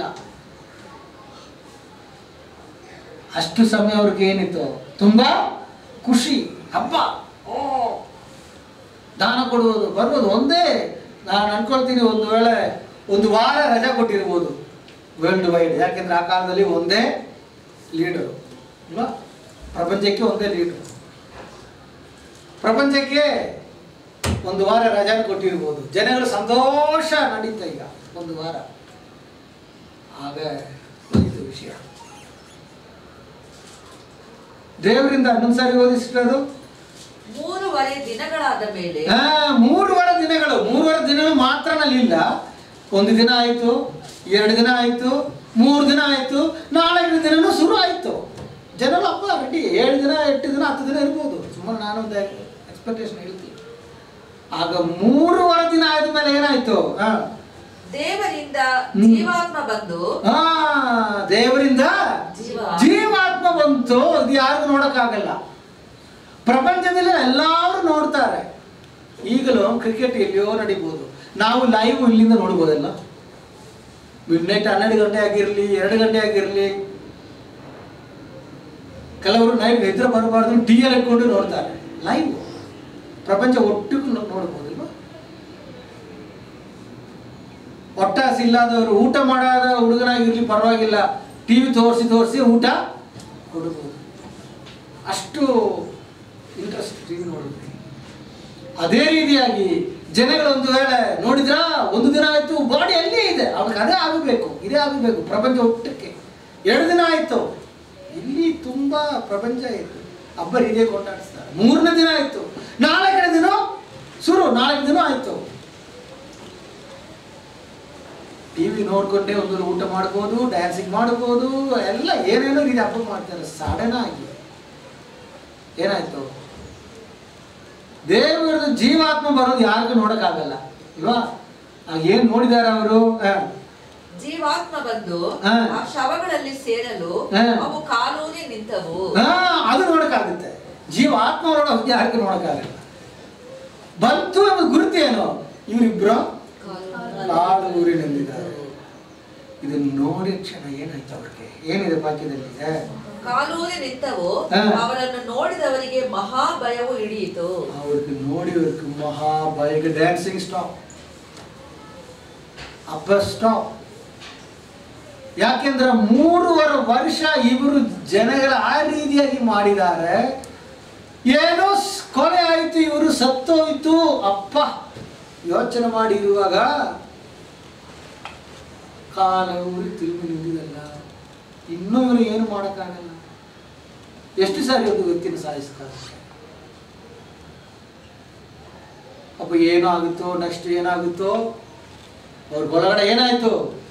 ಅಷ್ಟು ಸಮಯ ಅವ್ರಿಗೆ ಏನಿತ್ತು ತುಂಬಾ ಖುಷಿ ಹಬ್ಬ ಓ ದಾನ ಕೊಡುವುದು ಬರ್ಬೋದು ಒಂದೇ ನಾನು ಅನ್ಕೊಳ್ತೀನಿ ಒಂದು ವೇಳೆ ಒಂದು ವಾರ ರಜಾ ಕೊಟ್ಟಿರ್ಬೋದು ವರ್ಲ್ಡ್ ವೈಡ್ ಯಾಕೆಂದ್ರೆ ಆ ಕಾಲದಲ್ಲಿ ಒಂದೇ ಲೀಡರು ಅಲ್ವಾ ಪ್ರಪಂಚಕ್ಕೆ ಒಂದೇ ಲೀಡರ್ ಪ್ರಪಂಚಕ್ಕೆ ಒಂದು ವಾರ ರಜಾ ಕೊಟ್ಟಿರ್ಬೋದು ಜನಗಳು ಸಂತೋಷ ನಡೀತಾ ಈಗ ಒಂದು ವಾರ ಆಗ ಇದು ವಿಷಯ ದೇವರಿಂದ ಹನ್ನೊಂದು ಸಾರಿ ಓದಿಸಿರೋದು ಮೂರುವರೆ ದಿನಗಳಾದ ಮೇಲೆ ಆ, ಮೂರುವರೆ ದಿನಗಳು ಮೂರುವರೆ ದಿನಗಳು ಮಾತ್ರ ಇಲ್ಲ ಒಂದು ದಿನ ಆಯ್ತು ಎರಡು ದಿನ ಆಯ್ತು ಮೂರು ದಿನ ಆಯ್ತು ನಾಲ್ಕು ದಿನನೂ ಶುರು ಆಯ್ತು ಜನರು ಹಬ್ಬ ರೆಡಿ ಏಳು ದಿನ ಎಂಟು ದಿನ ಹತ್ತು ದಿನ ಇರ್ಬೋದು ಸುಮ್ಮನೆ ನಾನೊಂದು ಎಕ್ಸ್ಪೆಕ್ಟೇಷನ್ ಹೇಳ್ತೀನಿ ಆಗ ಮೂರುವರೆ ದಿನ ಆದ ಮೇಲೆ ಏನಾಯ್ತು ಆ, ದೇವರಿಂದ ಹ್ಮ್. ಜೀವಾತ್ಮ ಬಂದು ಆ, ದೇವರಿಂದ ಜೀವ- ಜೀವಾತ್ಮ ಬಂತು ಅದು ಯಾರಿಗೂ ನೋಡಕ್ಕಾಗಲ್ಲ ಪ್ರಪಂಚದಲ್ಲಿ ಎಲ್ಲರೂ ನೋಡ್ತಾರೆ ಈಗಲೂ ಕ್ರಿಕೆಟ್ ಎಲ್ಲಿಯೋ ನಡೀಬೋದು ನಾವು ಲೈವ್ ಇಲ್ಲಿಂದ ನೋಡ್ಬೋದಲ್ಲ ಮಿಡ್ ನೈಟ್ ಹನ್ನೆರಡು ಗಂಟೆ ಆಗಿರಲಿ ಎರಡು ಗಂಟೆ ಆಗಿರಲಿ ಕೆಲವರು ನೈಟ್ ನಿದ್ರೆ ಬರಬಾರ್ದು ಟಿ ಎಲ್ ಇಟ್ಕೊಂಡು ನೋಡ್ತಾರೆ ಲೈವ್ ಪ್ರಪಂಚ ಒಟ್ಟಿಗೂ ನೋ- ನೋಡ್ಬೋದಲ್ವಾ ಹೊಟ್ಟಾಸಿ ಇಲ್ಲದವರು ಊಟ ಮಾಡಾದ ಹುಡುಗನಾಗಿರ್ಲಿ ಪರವಾಗಿಲ್ಲ ಟಿ ವಿ ತೋರಿಸಿ ತೋರಿಸಿ ಊಟ ಕೊಡ್ಬೋದು ಅಷ್ಟು ಇಂಟ್ರೆಸ್ಟ್ ಟಿ ವಿ ನೋಡೋದು ಅದೇ ರೀತಿಯಾಗಿ ಜನಗಳು ಒಂದು ವೇಳೆ ನೋಡಿದ್ರ ಒಂದು ದಿನ ಆಯ್ತು ಬಾಡಿ ಅಲ್ಲೇ ಇದೆ ಅವ್ರಿಗೆ ಅದೇ ಆಗಬೇಕು ಇದೇ ಆಗಬೇಕು ಪ್ರಪಂಚ ಒಟ್ಟಕ್ಕೆ ಎರಡು ದಿನ ಆಯ್ತು ಇಲ್ಲಿ ತುಂಬಾ ಪ್ರಪಂಚ ಇತ್ತು ಹಬ್ಬ ಹೀಗೆ ಕೊಂಡಾಡಿಸ್ತಾರೆ ಮೂರನೇ ದಿನ ಆಯ್ತು ನಾಲ್ಕನೇ ದಿನ ಶುರು ನಾಲ್ಕು ದಿನ ಆಯ್ತು ಟಿವಿ ನೋಡ್ಕೊಂಡೇ ಒಂದು ಊಟ ಮಾಡ್ಬೋದು ಡ್ಯಾನ್ಸಿಂಗ್ ಮಾಡ್ಬೋದು ಎಲ್ಲ ಏನೇನೋ ರೀತಿ ಹಬ್ಬ ಮಾಡ್ತಾರೆ ಸಡನ್ ಆಗಿ ಏನಾಯ್ತು ದೇವರ ಜೀವಾತ್ಮ ಬರೋದು ಯಾರಿಗೂ ನೋಡಕ್ಕಾಗಲ್ಲ ಇಲ್ವಾ ಆಗ ಏನ್ ನೋಡಿದಾರೆ ಅವರು ಜೀವಾತ್ಮ ಬಂದು ಹಾ. ಆ ಶವಗಳಲ್ಲಿ ಸೇರಲು ಹಾ. ಅವು ಕಾಲೂರಿ ನಿಂತವು ಅದು ನೋಡಕ್ಕಾಗುತ್ತೆ ಜೀವಾತ್ಮ ನೋಡೋದು ಯಾರಿಗೂ ನೋಡಕ್ಕಾಗಲ್ಲ ಬಂತು ಅನ್ನೋದು ಗುರುತೇನು ಇವರಿಬ್ರು ಕಾಲು ಊರಿನಲ್ಲಿದ್ದಾರೆ ಇದನ್ನು ನೋಡಿದ ಕ್ಷಣ ಏನಾಯ್ತು ಅವ್ರಿಗೆ ಏನಿದೆ ವಾಕ್ಯದಲ್ಲಿ ಆ? ಕಾಲೂರಿ ನಿಂತವು ಹಾ. ಅವರನ್ನು ನೋಡಿದವರಿಗೆ ಮಹಾಭಯವು ಹಿಡಿಯಿತು ಅವ್ರಿಗೆ ನೋಡಿದವ್ರಿಗೆ ಮಹಾ ಭಯಗೆ ಡ್ಯಾನ್ಸಿಂಗ್ ಸ್ಟಾಪ್ ಹಬ್ಬ ಸ್ಟಾಪ್ ಯಾಕೆಂದ್ರೆ ಮೂರುವರೆ ವರ್ಷ ಇವರು ಜನಗಳ ಆ ರೀತಿಯಾಗಿ ಮಾಡಿದ್ದಾರೆ ಏನೋ ಸ್- ಕೊಲೆ ಆಯ್ತು ಇವರು ಸತ್ತೋಯ್ತು ಅಪ್ಪ ಯೋಚನೆ ಮಾಡಿ ಇರುವಾಗ ಕಾಲ ಊರಿ ತಿರುಗಿ ನಿಂತಿದಲ್ಲ ಇನ್ನೂ ಇವರು ಏನು ಮಾಡೋಕ್ಕಾಗಲ್ಲ ಎಷ್ಟು ಸಾರಿ ಒಂದು ವ್ಯಕ್ತಿನ ಸಾಯಿಸ್ತಾರೆ ಅಪ್ಪ ಏನೋ ಆಗುತ್ತೋ ನೆಕ್ಸ್ಟ್ ಏನಾಗುತ್ತೋ ಅವ್ರ ಒಳಗಡೆ ಏನಾಯ್ತು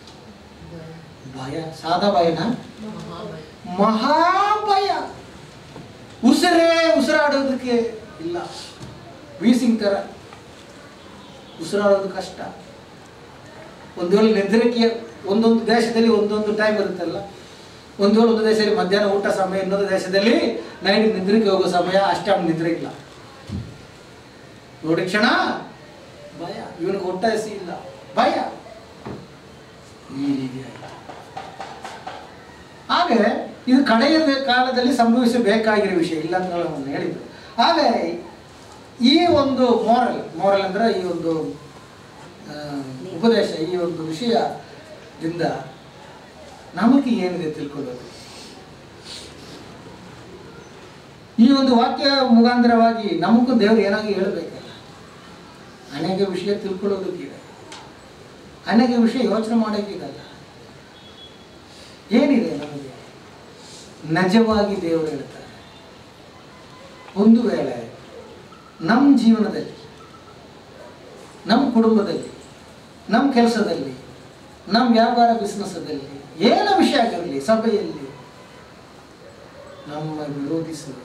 ಭಯ ಸಾದಾ ಭಯನ ಮಹಾಭಯ. ಮಹಾಭಯ ಉಸಿರೇ ಉಸಿರಾಡೋದಕ್ಕೆ ಇಲ್ಲ ವೀಸಿಂಗ್ ಥರ ಉಸಿರಾಡೋದು ಕಷ್ಟ ಒಂದು ವೇಳೆ ನಿದ್ರಕ್ಕೆ ಒಂದೊಂದು ದೇಶದಲ್ಲಿ ಒಂದೊಂದು ಟೈಮ್ ಇರುತ್ತಲ್ಲ ಒಂದು ವೇಳೆ ಒಂದು ದೇಶದಲ್ಲಿ ಮಧ್ಯಾಹ್ನ ಊಟ ಸಮಯ ಇನ್ನೊಂದು ದೇಶದಲ್ಲಿ ನೈಟ್ ನಿದ್ರಕ್ಕೆ ಹೋಗೋ ಸಮಯ ಅಷ್ಟೇ ನಿದ್ರೆ ಇಲ್ಲ ನೋಡಿ ಕ್ಷಣ ಭಯ ಇವನಿಗೆ ಹೊಟ್ಟೆ ಇಲ್ಲ ಭಯ ಈ ರೀತಿಯಾಗಿ ಹಾಗೆ ಇದು ಕಡೆಯ ಕಾಲದಲ್ಲಿ ಸಂಭವಿಸಬೇಕಾಗಿರೋ ವಿಷಯ ಇಲ್ಲ ಅಂತ ನಾನು ಹೇಳಿದ್ದು ಹಾಗೆ ಈ ಒಂದು ಮೋರಲ್ ಮೋರಲ್ ಅಂದ್ರೆ ಈ ಒಂದು ಆ, ಉಪದೇಶ ಈ ಒಂದು ವಿಷಯದಿಂದ ನಮಗೆ ಏನಿದೆ ತಿಳ್ಕೊಳ್ಳೋದು ಈ ಒಂದು ವಾಕ್ಯ ಮುಖಾಂತರವಾಗಿ ನಮಗೂ ದೇವರು ಏನಾಗಿ ಹೇಳಬೇಕಲ್ಲ ಅನೇಕ ವಿಷಯ ತಿಳ್ಕೊಳ್ಳೋದಕ್ಕಿದೆ ಅನೇಕ ವಿಷಯ ಯೋಚನೆ ಮಾಡೋಕ್ಕಿದಲ್ಲ ಏನಿದೆ ನಮಗೆ ನಿಜವಾಗಿ ದೇವರು ಹೇಳ್ತಾರೆ ಒಂದು ವೇಳೆ ನಮ್ಮ ಜೀವನದಲ್ಲಿ ನಮ್ಮ ಕುಟುಂಬದಲ್ಲಿ ನಮ್ಮ ಕೆಲಸದಲ್ಲಿ ನಮ್ಮ ವ್ಯಾಪಾರ ಬಿಸ್ನೆಸ್ಸಲ್ಲಿ ಏನು ವಿಷಯ ಆಗಿರಲಿ ಸಭೆಯಲ್ಲಿ ನಮ್ಮ ವಿರೋಧಿಸಬೇಕು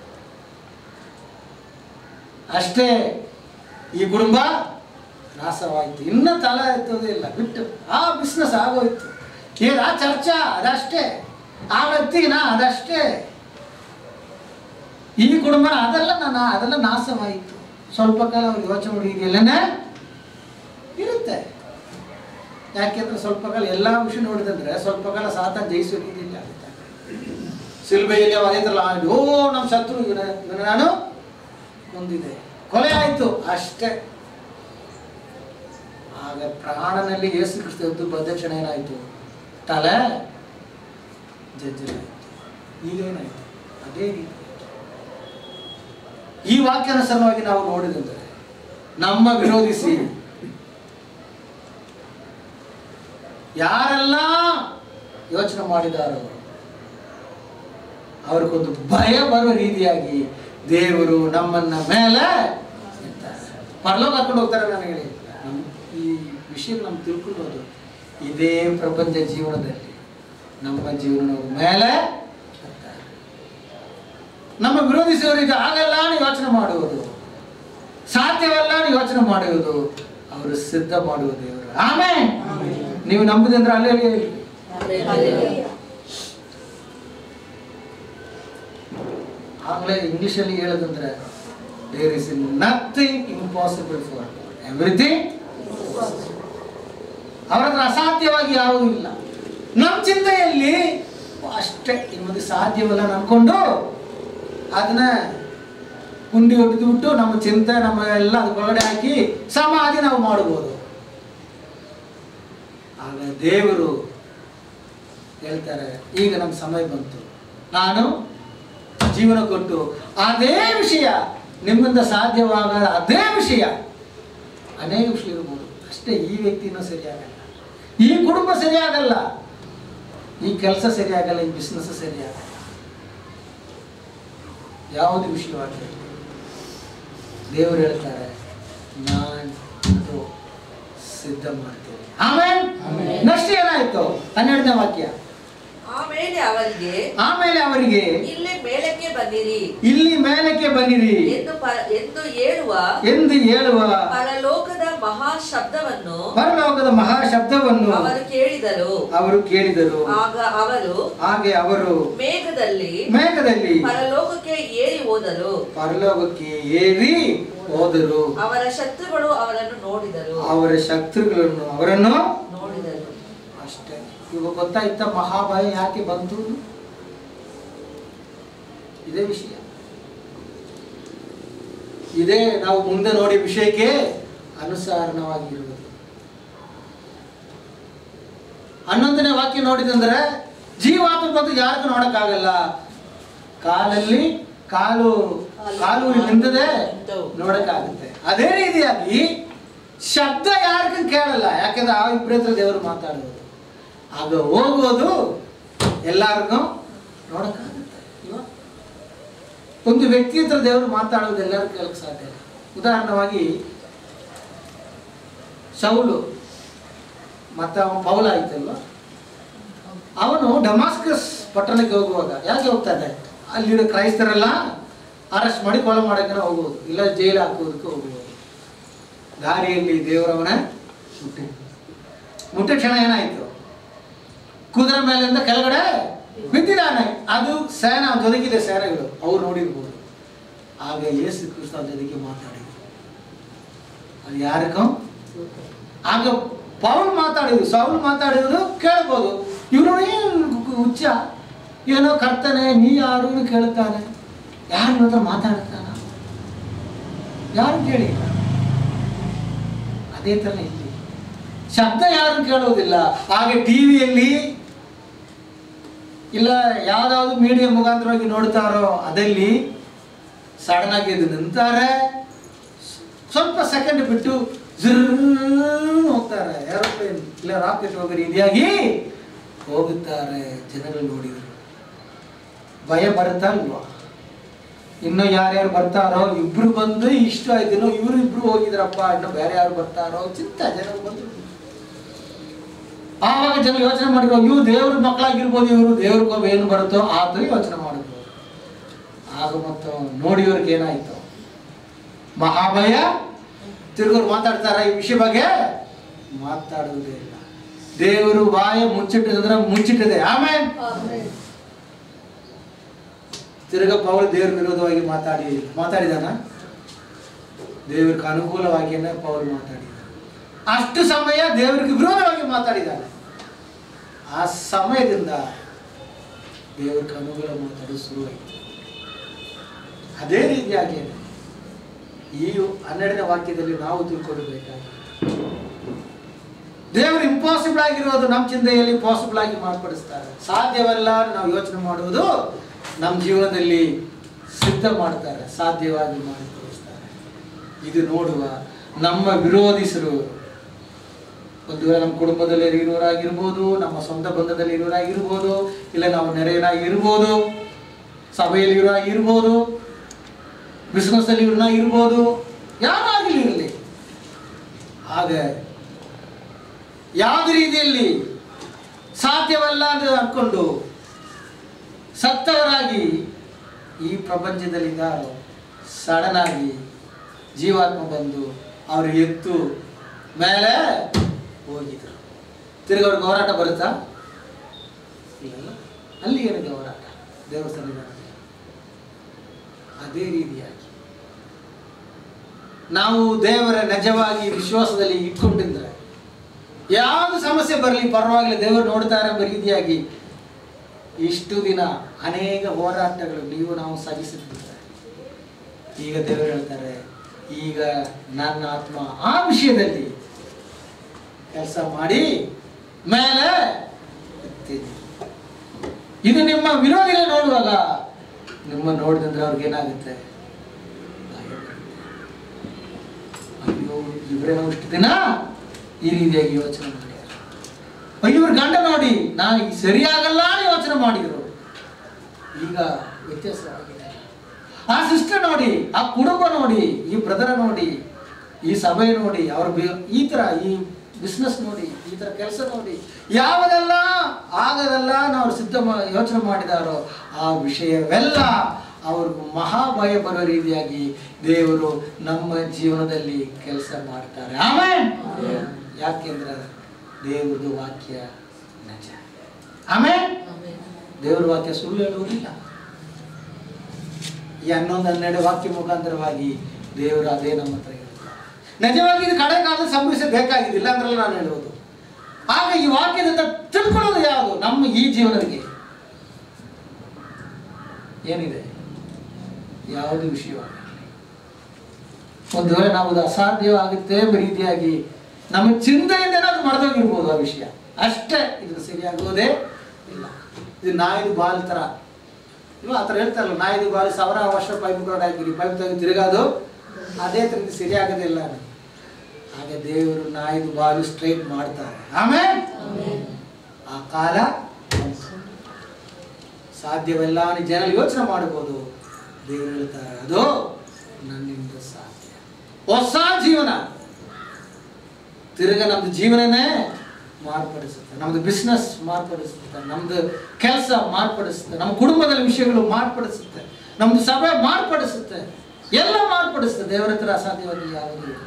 ಅಷ್ಟೇ ಈ ಕುಟುಂಬ ನಾಶವಾಯಿತು ಇನ್ನೂ ತಲೆ ಎತ್ತೋದೇ ಇಲ್ಲ ಬಿಟ್ಟು ಆ ಬಿಸ್ನೆಸ್ ಆಗೋಯ್ತು ಈಗ ಆ ಚರ್ಚಾ ಅದಷ್ಟೇ ಆ ವ್ಯಕ್ತಿನ ಅದಷ್ಟೇ ಈ ಕುಟುಂಬ ಅದೆಲ್ಲ ನನ್ನ ಅದೆಲ್ಲ ನಾಶವಾಯಿತು ಸ್ವಲ್ಪ ಕಾಲ ಅವ್ರು ಯೋಚನೆ ಮಾಡಿ ಇದೆಲ್ಲನೇ ಇರುತ್ತೆ ಯಾಕೆಂದ್ರೆ ಸ್ವಲ್ಪ ಕಾಲ ಎಲ್ಲ ವಿಷಯ ನೋಡಿದಂದ್ರೆ ಸ್ವಲ್ಪ ಕಾಲ ಸಾತ ಜಯಿಸೋ ರೀತಿಯಲ್ಲಿ ಆಗುತ್ತೆ ಸಿಲ್ಬೆಯಲ್ಲಿ ಅವ ಅದೇ ಥರ ಆಡಿ, ಓ ನಮ್ಮ ಶತ್ರು ಇವನ ಇವನ ನಾನು ಕೊಂದಿದೆ ಕೊಲೆ ಆಯಿತು ಅಷ್ಟೇ ಆಗ ಪ್ರಾಣನಲ್ಲಿ ಯೇಸು ಕ್ರಿಸ್ತ ಎದ್ದು ಬಂದ ಕ್ಷಣ ಏನಾಯಿತು ತಲೆ ಜಜ್ಜಲಾಯಿತು ಈಗೇನಾಯಿತು ಅದೇ ರೀತಿ ಈ ವಾಕ್ಯಾನುಸಾರವಾಗಿ ನಾವು ನೋಡಿದಂದರೆ ನಮ್ಮ ವಿರೋಧಿಸಿ ಯಾರೆಲ್ಲ ಯೋಚನೆ ಮಾಡಿದಾರೋ ಅವ್ರಿಗೊಂದು ಭಯ ಬರುವ ರೀತಿಯಾಗಿ ದೇವರು ನಮ್ಮನ್ನ ಮೇಲೆ ಇರ್ತಾರೆ. ಪರಲೋಕ ಹಾಕೊಂಡು ಹೋಗ್ತಾರೆ ನಾನು ಹೇಳಿ ನಮ್ ಈ ವಿಷಯ ನಮ್ಗೆ ತಿಳ್ಕೊಳ್ಳೋದು ಇದೇ ಪ್ರಪಂಚ ಜೀವನದಲ್ಲಿ ನಮ್ಮ ಜೀವನ ಮೇಲೆ ಇರ್ತಾರೆ. ನಮ್ಮ ವಿರೋಧಿಸುವವರಿಗೆ ಆಗಲ್ಲ ಅಂತ ಯೋಚನೆ ಮಾಡುವುದು ಸಾಧ್ಯವಲ್ಲ ಅಂತ ಯೋಚನೆ ಮಾಡುವುದು ಅವರು ಸಿದ್ಧ ಮಾಡುವುದು ದೇವರು ಆಮೇಲೆ ನೀವು ನಂಬುದಂದ್ರೆ ಅಲ್ಲೇ ಹೇಳಿ ಆಮೇಲೆ ಇಂಗ್ಲಿಷಲ್ಲಿ ಹೇಳೋದಂದ್ರೆ there is nothing impossible for everything ಅವರ ಹತ್ರ ಅಸಾಧ್ಯವಾಗಿ ಯಾವುದೂ ಇಲ್ಲ ನಮ್ಮ ಚಿಂತೆಯಲ್ಲಿ ಅಷ್ಟೇ ನಿಮ್ಮದು ಸಾಧ್ಯವಲ್ಲ ಅನ್ಕೊಂಡು ಅದನ್ನ ಕುಂಡಿ ಹೊಡೆದು ಬಿಟ್ಟು ನಮ್ಮ ಚಿಂತೆ ನಮ್ಮ ಎಲ್ಲ ಅದಕ್ಕೊಳಗಡೆ ಹಾಕಿ ಸಮಾಧಿ ನಾವು ಮಾಡ್ಬೋದು ಆಗ ದೇವರು ಹೇಳ್ತಾರೆ ಈಗ ನಮ್ಮ ಸಮಯ ಬಂತು ನಾನು ಜೀವನ ಕೊಟ್ಟು ಅದೇ ವಿಷಯ ನಿಮ್ಮಿಂದ ಸಾಧ್ಯವಾಗದ ಅದೇ ವಿಷಯ ಅನೇಕ ವಿಷಯ ಇರ್ಬೋದು ಅಷ್ಟೇ ಈ ವ್ಯಕ್ತಿನೂ ಸರಿಯಾಗಲ್ಲ ಈ ಕುಟುಂಬ ಸರಿಯಾಗಲ್ಲ ಈ ಕೆಲಸ ಸರಿಯಾಗಲ್ಲ ಈ ಬಿಸ್ನೆಸ್ ಸರಿಯಾಗಲ್ಲ ಯಾವುದು ವಿಷಯವಾಗಿರಲಿ ದೇವರು ಹೇಳ್ತಾರೆ ನಾನು ಅದು ಸಿದ್ಧ ಮಾಡ್ತೇನೆ ಆಮೇಲೆ ಆಮೆನ್. ನೆಕ್ಸ್ಟ್ ಏನಾಯ್ತು ಹನ್ನೆರಡನೇ ವಾಕ್ಯ ಆಮೇಲೆ ಅವರಿಗೆ ಆಮೇಲೆ ಅವರಿಗೆ ಇಲ್ಲಿ ಮೇಲಕ್ಕೆ ಬಂದಿರಿ ಇಲ್ಲಿ ಮೇಲಕ್ಕೆ ಬನ್ನಿರಿ ಎಂದು ಪ- ಎಂದು ಹೇಳುವ ಎಂದು ಹೇಳುವ ಪರಲೋಕದ ಮಹಾ ಶಬ್ದವನ್ನು ಪರಲೋಕದ ಮಹಾ ಶಬ್ದವನ್ನು ಅವರು ಕೇಳಿದರು ಅವರು ಕೇಳಿದರು ಆಗ ಅವರು ಹಾಗೆ ಅವರು ಮೇಘದಲ್ಲಿ ಮೇಘದಲ್ಲಿ ಪರಲೋಕಕ್ಕೆ ಏರಿ ಹೋದರು ಪರಲೋಕಕ್ಕೆ ಏರಿ ಹೋದರು ಅವರ ಶತ್ರುಗಳು ಅವರನ್ನು ನೋಡಿದರು ಅವರ ಶತ್ರುಗಳನ್ನು ಅವರನ್ನು ನೋಡಿದರು ಅಷ್ಟೇ ಇವಾಗ ಗೊತ್ತಾಯ್ತ ಮಹಾಭಯ ಯಾಕೆ ಬಂತು ಇದೇ ವಿಷಯ ಇದೇ ನಾವು ಮುಂದೆ ನೋಡಿ ವಿಷಯಕ್ಕೆ ಅನುಸಾರಣವಾಗಿರುವುದು ಹನ್ನೊಂದನೇ ವಾಕ್ಯ ನೋಡಿದಂದ್ರೆ ಜೀವಾತ್ಮ ಬಂದು ಯಾರಿಗೂ ನೋಡಕ್ಕಾಗಲ್ಲ ಕಾಲಲ್ಲಿ ಕಾಲು ಕಾಲು ನಿಂತದೆ ನೋಡಕ್ಕಾಗುತ್ತೆ ಅದೇ ರೀತಿಯಾಗಿ ಶಬ್ದ ಯಾರಿಗೂ ಕೇಳಲ್ಲ ಯಾಕಂದ್ರೆ ಆ ವಿಪರೀತ ದೇವರು ಮಾತಾಡುವುದು ಆಗ ಹೋಗೋದು ಎಲ್ಲರಿಗೂ ನೋಡಕ್ಕಾಗುತ್ತೆ ಇಲ್ವಾ? ಒಂದು ವ್ಯಕ್ತಿ ಹತ್ರ ದೇವರು ಮಾತಾಡೋದು ಎಲ್ಲರೂ ಕೇಳಕ್ಕೆ ಸಾಧ್ಯ ಇಲ್ಲ ಉದಾಹರಣವಾಗಿ ಶೌಲು ಮತ್ತೆ ಅವನು ಪೌಲ ಆಯ್ತಲ್ವ ಅವನು ಡಮಾಸ್ಕಸ್ ಪಟ್ಟಣಕ್ಕೆ ಹೋಗುವಾಗ ಯಾಕೆ ಹೋಗ್ತಾನೆ ಅಲ್ಲಿರೋ ಕ್ರೈಸ್ತರೆಲ್ಲ ಅರೆಸ್ಟ್ ಮಾಡಿ ಕೊಲೆ ಮಾಡೋಕೆ ಹೋಗುವುದು ಇಲ್ಲ ಜೈಲು ಹಾಕೋದಕ್ಕೆ ಹೋಗುವುದು ದಾರಿಯಲ್ಲಿ ದೇವರವನ ಮುಟ್ಟಿ ಮುಟ್ಟಿದ ಕ್ಷಣ ಏನಾಯ್ತು ಕುದುರೆ ಮೇಲಿಂದ ಕೆಳಗಡೆ ಬಿದ್ದಿದ್ದಾನೆ ಅದು ಸೇನಾ ಅವ್ನ ಜೊತೆಗಿದೆ ಸೇನೆಗಳು ಅವ್ರು ನೋಡಿರ್ಬೋದು ಆಗ ಯೇಸು ಕ್ರಿಸ್ತ ಅವ್ರ ಜೊತೆಗೆ ಮಾತಾಡಿದ್ರು ಅದು ಯಾರಿಗೂ ಆಗ ಪೌಲ್ ಮಾತಾಡಿದ್ರು ಸೌಲ್ ಮಾತಾಡಿದ್ರು ಕೇಳ್ಬೋದು ಇವರು ಏನು ಹುಚ್ಚ ಏನೋ ಕರ್ತನೆ ನೀ ಯಾರು ಅಂತ ಕೇಳ್ತಾನೆ ಯಾರು ಹತ್ರ ಮಾತಾಡ್ತಾನ ಯಾರು ಕೇಳಿ ಅದೇ ಥರ ಇಲ್ಲಿ ಶಬ್ದ ಯಾರು ಕೇಳೋದಿಲ್ಲ ಹಾಗೆ ಟಿವಿಯಲ್ಲಿ ಇಲ್ಲ ಯಾವ್ದಾವ್ದು ಮೀಡಿಯಾ ಮುಖಾಂತರವಾಗಿ ನೋಡ್ತಾರೋ ಅದಲ್ಲಿ ಸಡನ್ ಆಗಿ ಇದು ನಿಂತಾರೆ ಸ್ವಲ್ಪ ಸೆಕೆಂಡ್ ಬಿಟ್ಟು ಝರ್ರ್ ಹೋಗ್ತಾರೆ ಏರೋಪ್ಲೇನ್ ಇಲ್ಲ ರಾಕೆಟ್ ಹೋಗೋ ರೀತಿಯಾಗಿ ಹೋಗುತ್ತಾರೆ ಜನರು ನೋಡಿದ್ರು ಭಯ ಬರುತ್ತಾ ಅಲ್ವಾ ಇನ್ನು ಯಾರ್ಯಾರು ಬರ್ತಾರೋ ಇಬ್ರು ಬಂದು ಇಷ್ಟ ಆಯ್ತು ಇನ್ನು ಇವ್ರು ಇಬ್ರು ಹೋಗಿದ್ರಪ್ಪ ಇನ್ನು ಬೇರೆ ಯಾರು ಬರ್ತಾರೋ ಚಿಂತ ಜನ ಬಂದ್ರು ಆವಾಗ ಜನ ಯೋಚನೆ ಮಾಡಿರೋ ಇವು ದೇವ್ರ ಮಕ್ಕಳಾಗಿರ್ಬೋದು ಇವರು ದೇವ್ರಿಗೊಬ್ಬ ಏನು ಬರುತ್ತೋ ಆದ್ರೆ ಯೋಚನೆ ಮಾಡಿದ್ರು ಆಗ ಮತ್ತು ನೋಡಿಯವ್ರಿಗೆ ಏನಾಯ್ತು ಮಹಾಭಯ ತಿರುಗರು ಮಾತಾಡ್ತಾರ ಈ ವಿಷಯ ಬಗ್ಗೆ ಮಾತಾಡುವುದೇ ಇಲ್ಲ ದೇವರು ಬಾಯ ಮುಚ್ಚಿಟ್ಟಿದ್ರೆ ಮುಚ್ಚಿಟ್ಟಿದೆ ಆಮೇಲೆ ತಿರುಗ ಪೌಲ್ ದೇವ್ರ ವಿರೋಧವಾಗಿ ಮಾತಾಡಿ ಮಾತಾಡಿದಾನ ದೇವರಿಗೆ ಅನುಕೂಲವಾಗಿಯೇ ಪೌಲ್ ಮಾತಾಡಿದ ಅಷ್ಟು ಸಮಯ ದೇವರಿಗೆ ವಿರೋಧವಾಗಿ ಮಾತಾಡಿದ್ದಾನೆ ಆ ಸಮಯದಿಂದ ದೇವರಿಗೆ ಅನುಕೂಲ ಮಾತಾಡೋದು ಶುರುವಾಯಿತು ಅದೇ ರೀತಿಯಾಗಿ ಈ ಹನ್ನೆರಡನೇ ವಾಕ್ಯದಲ್ಲಿ ನಾವು ತಿಳ್ಕೊಳ್ಬೇಕಾಗಿ ದೇವರು ಇಂಪಾಸಿಬಲ್ ಆಗಿರೋದು ನಮ್ಮ ಚಿಂತೆಯಲ್ಲಿ ಪಾಸಿಬಲ್ ಆಗಿ ಮಾರ್ಪಡಿಸ್ತಾರೆ ಸಾಧ್ಯವಲ್ಲ ಅಂತ ನಾವು ಯೋಚನೆ ಮಾಡುವುದು ನಮ್ಮ ಜೀವನದಲ್ಲಿ ಸಿದ್ಧ ಮಾಡ್ತಾರೆ ಸಾಧ್ಯವಾಗಿ ಮಾಡಿ ತೋರಿಸ್ತಾರೆ ಇದು ನೋಡುವ ನಮ್ಮ ವಿರೋಧಿಸರು ಒಂದು ವೇಳೆ ನಮ್ಮ ಕುಟುಂಬದಲ್ಲಿ ಇರುವರಾಗಿರ್ಬೋದು ನಮ್ಮ ಸ್ವಂತ ಬಂಧದಲ್ಲಿ ಇರುವರಾಗಿರ್ಬೋದು ಇಲ್ಲ ನಾವು ನೆರೆಯರಾಗಿರ್ಬೋದು ಸಭೆಯಲ್ಲಿ ಇರುವರಾಗಿರ್ಬೋದು ಬಿಸ್ನೆಸ್ ಅಲ್ಲಿ ಇವ್ರನ್ನ ಇರ್ಬೋದು ಯಾರಾಗಲಿ ಇರಲಿ ಆಗ ಯಾವುದೇ ರೀತಿಯಲ್ಲಿ ಸಾಧ್ಯವಲ್ಲ ಅಂತ ಅನ್ಕೊಂಡು ಸತ್ತವರಾಗಿ ಈ ಪ್ರಪಂಚದಲ್ಲಿದ್ದಾರೋ ಸಡನ್ ಆಗಿ ಜೀವಾತ್ಮ ಬಂದು ಅವರು ಎತ್ತು ಮೇಲೆ ಹೋಗಿದ್ರು ತಿರ್ಗಿ ಅವ್ರಿಗೆ ಹೋರಾಟ ಬರುತ್ತಾ ಇಲ್ಲ ಅಲ್ಲಿ ಏನಿದೆ ಹೋರಾಟ ದೇವರ ಸನ್ನಿಧಾನದಲ್ಲಿ ಅದೇ ರೀತಿಯಾಗಿ ನಾವು ದೇವರ ನಿಜವಾಗಿ ವಿಶ್ವಾಸದಲ್ಲಿ ಇಟ್ಕೊಂಡಿದ್ರೆ ಯಾವುದು ಸಮಸ್ಯೆ ಬರಲಿ ಪರವಾಗಿಲ್ಲ ದೇವರು ನೋಡ್ತಾರೆ ಎಂಬ ರೀತಿಯಾಗಿ ಇಷ್ಟು ದಿನ ಅನೇಕ ಹೋರಾಟಗಳು ನೀವು ನಾವು ಸಹಿಸಿರ್ತಾರೆ ಈಗ ದೇವರು ಹೇಳ್ತಾರೆ ಈಗ ನನ್ನ ಆತ್ಮ ಆ ವಿಷಯದಲ್ಲಿ ಕೆಲಸ ಮಾಡಿ ಮೇಲೆ ಎತ್ತೀನಿ. ಇದು ನಿಮ್ಮ ವಿರೋಧಿಗಳು ನೋಡುವಾಗ ನಿಮ್ಮ ನೋಡಿದಂದ್ರೆ ಅವ್ರಿಗೆ ಏನಾಗುತ್ತೆ ಭಯ ಬರುತ್ತೆ. ಅಯ್ಯೋ ಇವರೇನೋ ಇಷ್ಟು ದಿನ ಈ ರೀತಿಯಾಗಿ ಯೋಚನೆ ಮಾಡ್ಯಾರ ಅಯ್ಯೋ ಇವ್ರ ಗಂಡ ನೋಡಿ ನಾನು ಈಗ ಸರಿಯಾಗಲ್ಲ ಅಂತ ಯೋಚನೆ ಮಾಡಿದ್ರು ಈಗ ವ್ಯತ್ಯಾಸವಾಗಿದೆ ಆ ಸಿಸ್ಟರ್ ನೋಡಿ ಆ ಕುಟುಂಬ ನೋಡಿ ಈ ಬ್ರದರ ನೋಡಿ ಈ ಸಭೆ ನೋಡಿ ಅವ್ರ ಬಿ- ಈ ತರ ಈ ಬಿಸ್ನೆಸ್ ನೋಡಿ ಈ ತರ ಕೆಲಸ ನೋಡಿ ಯಾವುದೆಲ್ಲ ಆಗದೆಲ್ಲ ನಾವು ಸಿದ್ಧ ಮಾ- ಯೋಚನೆ ಮಾಡಿದಾರೋ ಆ ವಿಷಯವೆಲ್ಲ ಅವ್ರಿಗೂ ಮಹಾಭಯ ಬರೋ ರೀತಿಯಾಗಿ ದೇವರು ನಮ್ಮ ಜೀವನದಲ್ಲಿ ಕೆಲಸ ಮಾಡ್ತಾರೆ ಆಮೇಲೆ ಯಾಕೆಂದ್ರೆ ದೇವ್ರದ್ದು ವಾಕ್ಯ ನಿಜ ಆಮೇಲೆ ದೇವರ ವಾಕ್ಯ ಸುಳ್ಳು ಹೇಳುವುದಿಲ್ಲ ಈ ಹನ್ನೊಂದು ಹನ್ನೆರಡು ವಾಕ್ಯ ಮುಖಾಂತರವಾಗಿ ದೇವರು ಅದೇ ನಮ್ಮ ಹತ್ರ ಹೇಳ್ತಾರೆ ನಿಜವಾಗಿ ಇದು ಕಡೆ ಕಾಲದಲ್ಲಿ ಸಂಭವಿಸಬೇಕಾಗಿದ್ದಿಲ್ಲ ಅಂದ್ರಲ್ಲ ನಾನು ಹೇಳುವುದು ಆಗ ಈ ವಾಕ್ಯದಿಂದ ತಿಳ್ಕೊಳ್ಳೋದು ಯಾವುದು ನಮ್ಮ ಈ ಜೀವನಕ್ಕೆ ಏನಿದೆ ಯಾವುದು ವಿಷಯವಾಗಲಿ ಒಂದು ವೇಳೆ ನಾವು ಅದು ಅಸಾಧ್ಯವಾಗುತ್ತೆ ಎಂಬ ರೀತಿಯಾಗಿ ನಮ್ಮ ಚಿಂತೆಯಿಂದ ಏನಾದ್ರು ಮರೆದೋಗಿರ್ಬೋದು ಆ ವಿಷಯ ಅಷ್ಟೇ ಇದು ಸರಿಯಾಗೋದೇ ಇಲ್ಲ ಇದು ನಾಯಿದು ಬಾಲ್ ಥರ ಇಲ್ವಾ ಆ ಥರ ಹೇಳ್ತಾರಲ್ಲ ನಾಯಿದು ಬಾಲ್ ಸಾವಿರ ವರ್ಷ ಪೈಪ್ ಕೂಡ ಹಾಕಿರಿ ಪೈಪ್ ತೆಗೆದು ತಿರುಗಾದು ಅದೇ ಥರ ಇದು ಸರಿಯಾಗೋದಿಲ್ಲ ಹಾಗೆ ದೇವರು ನಾಯಿದು ಬಾಲು ಸ್ಟ್ರೈಟ್ ಮಾಡ್ತಾರೆ ಆಮೇಲೆ ಆ ಕಾಲ ಸಾಧ್ಯವಿಲ್ಲ ಅಂತ ಜನ ಯೋಚನೆ ಮಾಡಬಹುದು ದೇವರು ಹೇಳ್ತಾರೆ ಅದು ನನ್ನಿಂದ ಸಾಧ್ಯ ಹೊಸ ಜೀವನ ತಿರ್ಗ ನಮ್ದು ಜೀವನನೇ ಮಾರ್ಪಡಿಸುತ್ತೆ ನಮ್ದು ಬಿಸ್ನೆಸ್ ಮಾರ್ಪಡಿಸುತ್ತೆ ನಮ್ದು ಕೆಲಸ ಮಾರ್ಪಡಿಸುತ್ತೆ ನಮ್ಮ ಕುಟುಂಬದಲ್ಲಿ ವಿಷಯಗಳು ಮಾರ್ಪಡಿಸುತ್ತೆ ನಮ್ದು ಸಭೆ ಮಾರ್ಪಡಿಸುತ್ತೆ ಎಲ್ಲ ಮಾರ್ಪಡಿಸುತ್ತೆ ದೇವರ ಹತ್ರ ಅಸಾಧ್ಯವಾಗಿ ಯಾವುದೂ ಇಲ್ಲ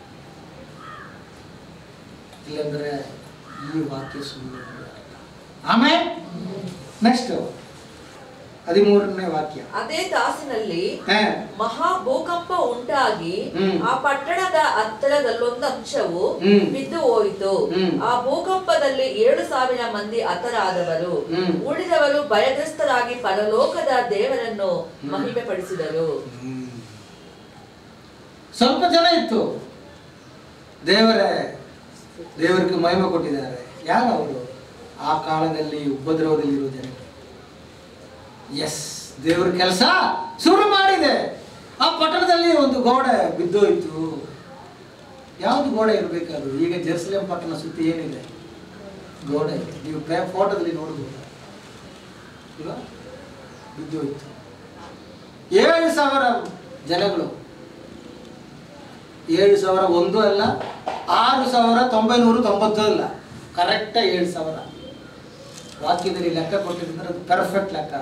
ಇಲ್ಲಂದ್ರೆ ಈ ವಾಕ್ಯ ಸುಳ್ಳು ಆಮೇಲೆ ನೆಕ್ಸ್ಟ್ ಹದಿಮೂರನೇ ವಾಕ್ಯ ಅದೇ ತಾಸಿನಲ್ಲಿ ಹಾ. ಮಹಾ ಭೂಕಂಪ ಉಂಟಾಗಿ ಹ್ಮ್. ಆ ಪಟ್ಟಣದ ಹತ್ತಿರದಲ್ಲೊಂದು ಅಂಶವು ಹ್ಮ್. ಬಿದ್ದು ಹೋಯಿತು ಹ್ಮ್. ಆ ಭೂಕಂಪದಲ್ಲಿ ಏಳು ಸಾವಿರ ಮಂದಿ ಹತರಾದವರು ಹ್ಮ್. ಉಳಿದವರು ಭಯಗ್ರಸ್ತರಾಗಿ ಪರಲೋಕದ ದೇವರನ್ನು ಮಹಿಮೆ ಪಡಿಸಿದರು ಸ್ವಲ್ಪ ಜನ ಇತ್ತು ದೇವರೇ ದೇವರಿಗೆ ಮಹಿಮೆ ಕೊಟ್ಟಿದ್ದಾರೆ ಯಾರು ಅವರು ಆ ಕಾಲದಲ್ಲಿ ಉಪದ್ರವದಲ್ಲಿರುವ ಜನ ಎಸ್ ದೇವರ ಕೆಲಸ ಶುರು ಮಾಡಿದೆ ಆ ಪಟ್ಟಣದಲ್ಲಿ ಒಂದು ಗೋಡೆ ಬಿದ್ದೋಯ್ತು ಯಾವ್ದು ಗೋಡೆ ಇರಬೇಕಾದ್ರು ಈಗ ಜೆರುಸಲೇಂ ಪಟ್ಟಣ ಸುತ್ತಿ ಏನಿದೆ ಗೋಡೆ ಇದೆ. ನೀವು ಫೋಟೋದಲ್ಲಿ ನೋಡ್ಬೋದು ಇಲ್ವಾ ಬಿದ್ದೋಯ್ತು ಏಳು ಸಾವಿರ ಜನಗಳು ಏಳು ಸಾವಿರ ಒಂದು ಅಲ್ಲ ಆರು ಸಾವಿರ ತೊಂಬೈನೂರು ತೊಂಬತ್ತು ಅಲ್ಲ ಕರೆಕ್ಟ ಏಳು ಸಾವಿರ ವಾಕ್ಯದಲ್ಲಿ ಲೆಕ್ಕ ಕೊಟ್ಟಿದ್ರೆ ಅದು ಪರ್ಫೆಕ್ಟ್ ಲೆಕ್ಕ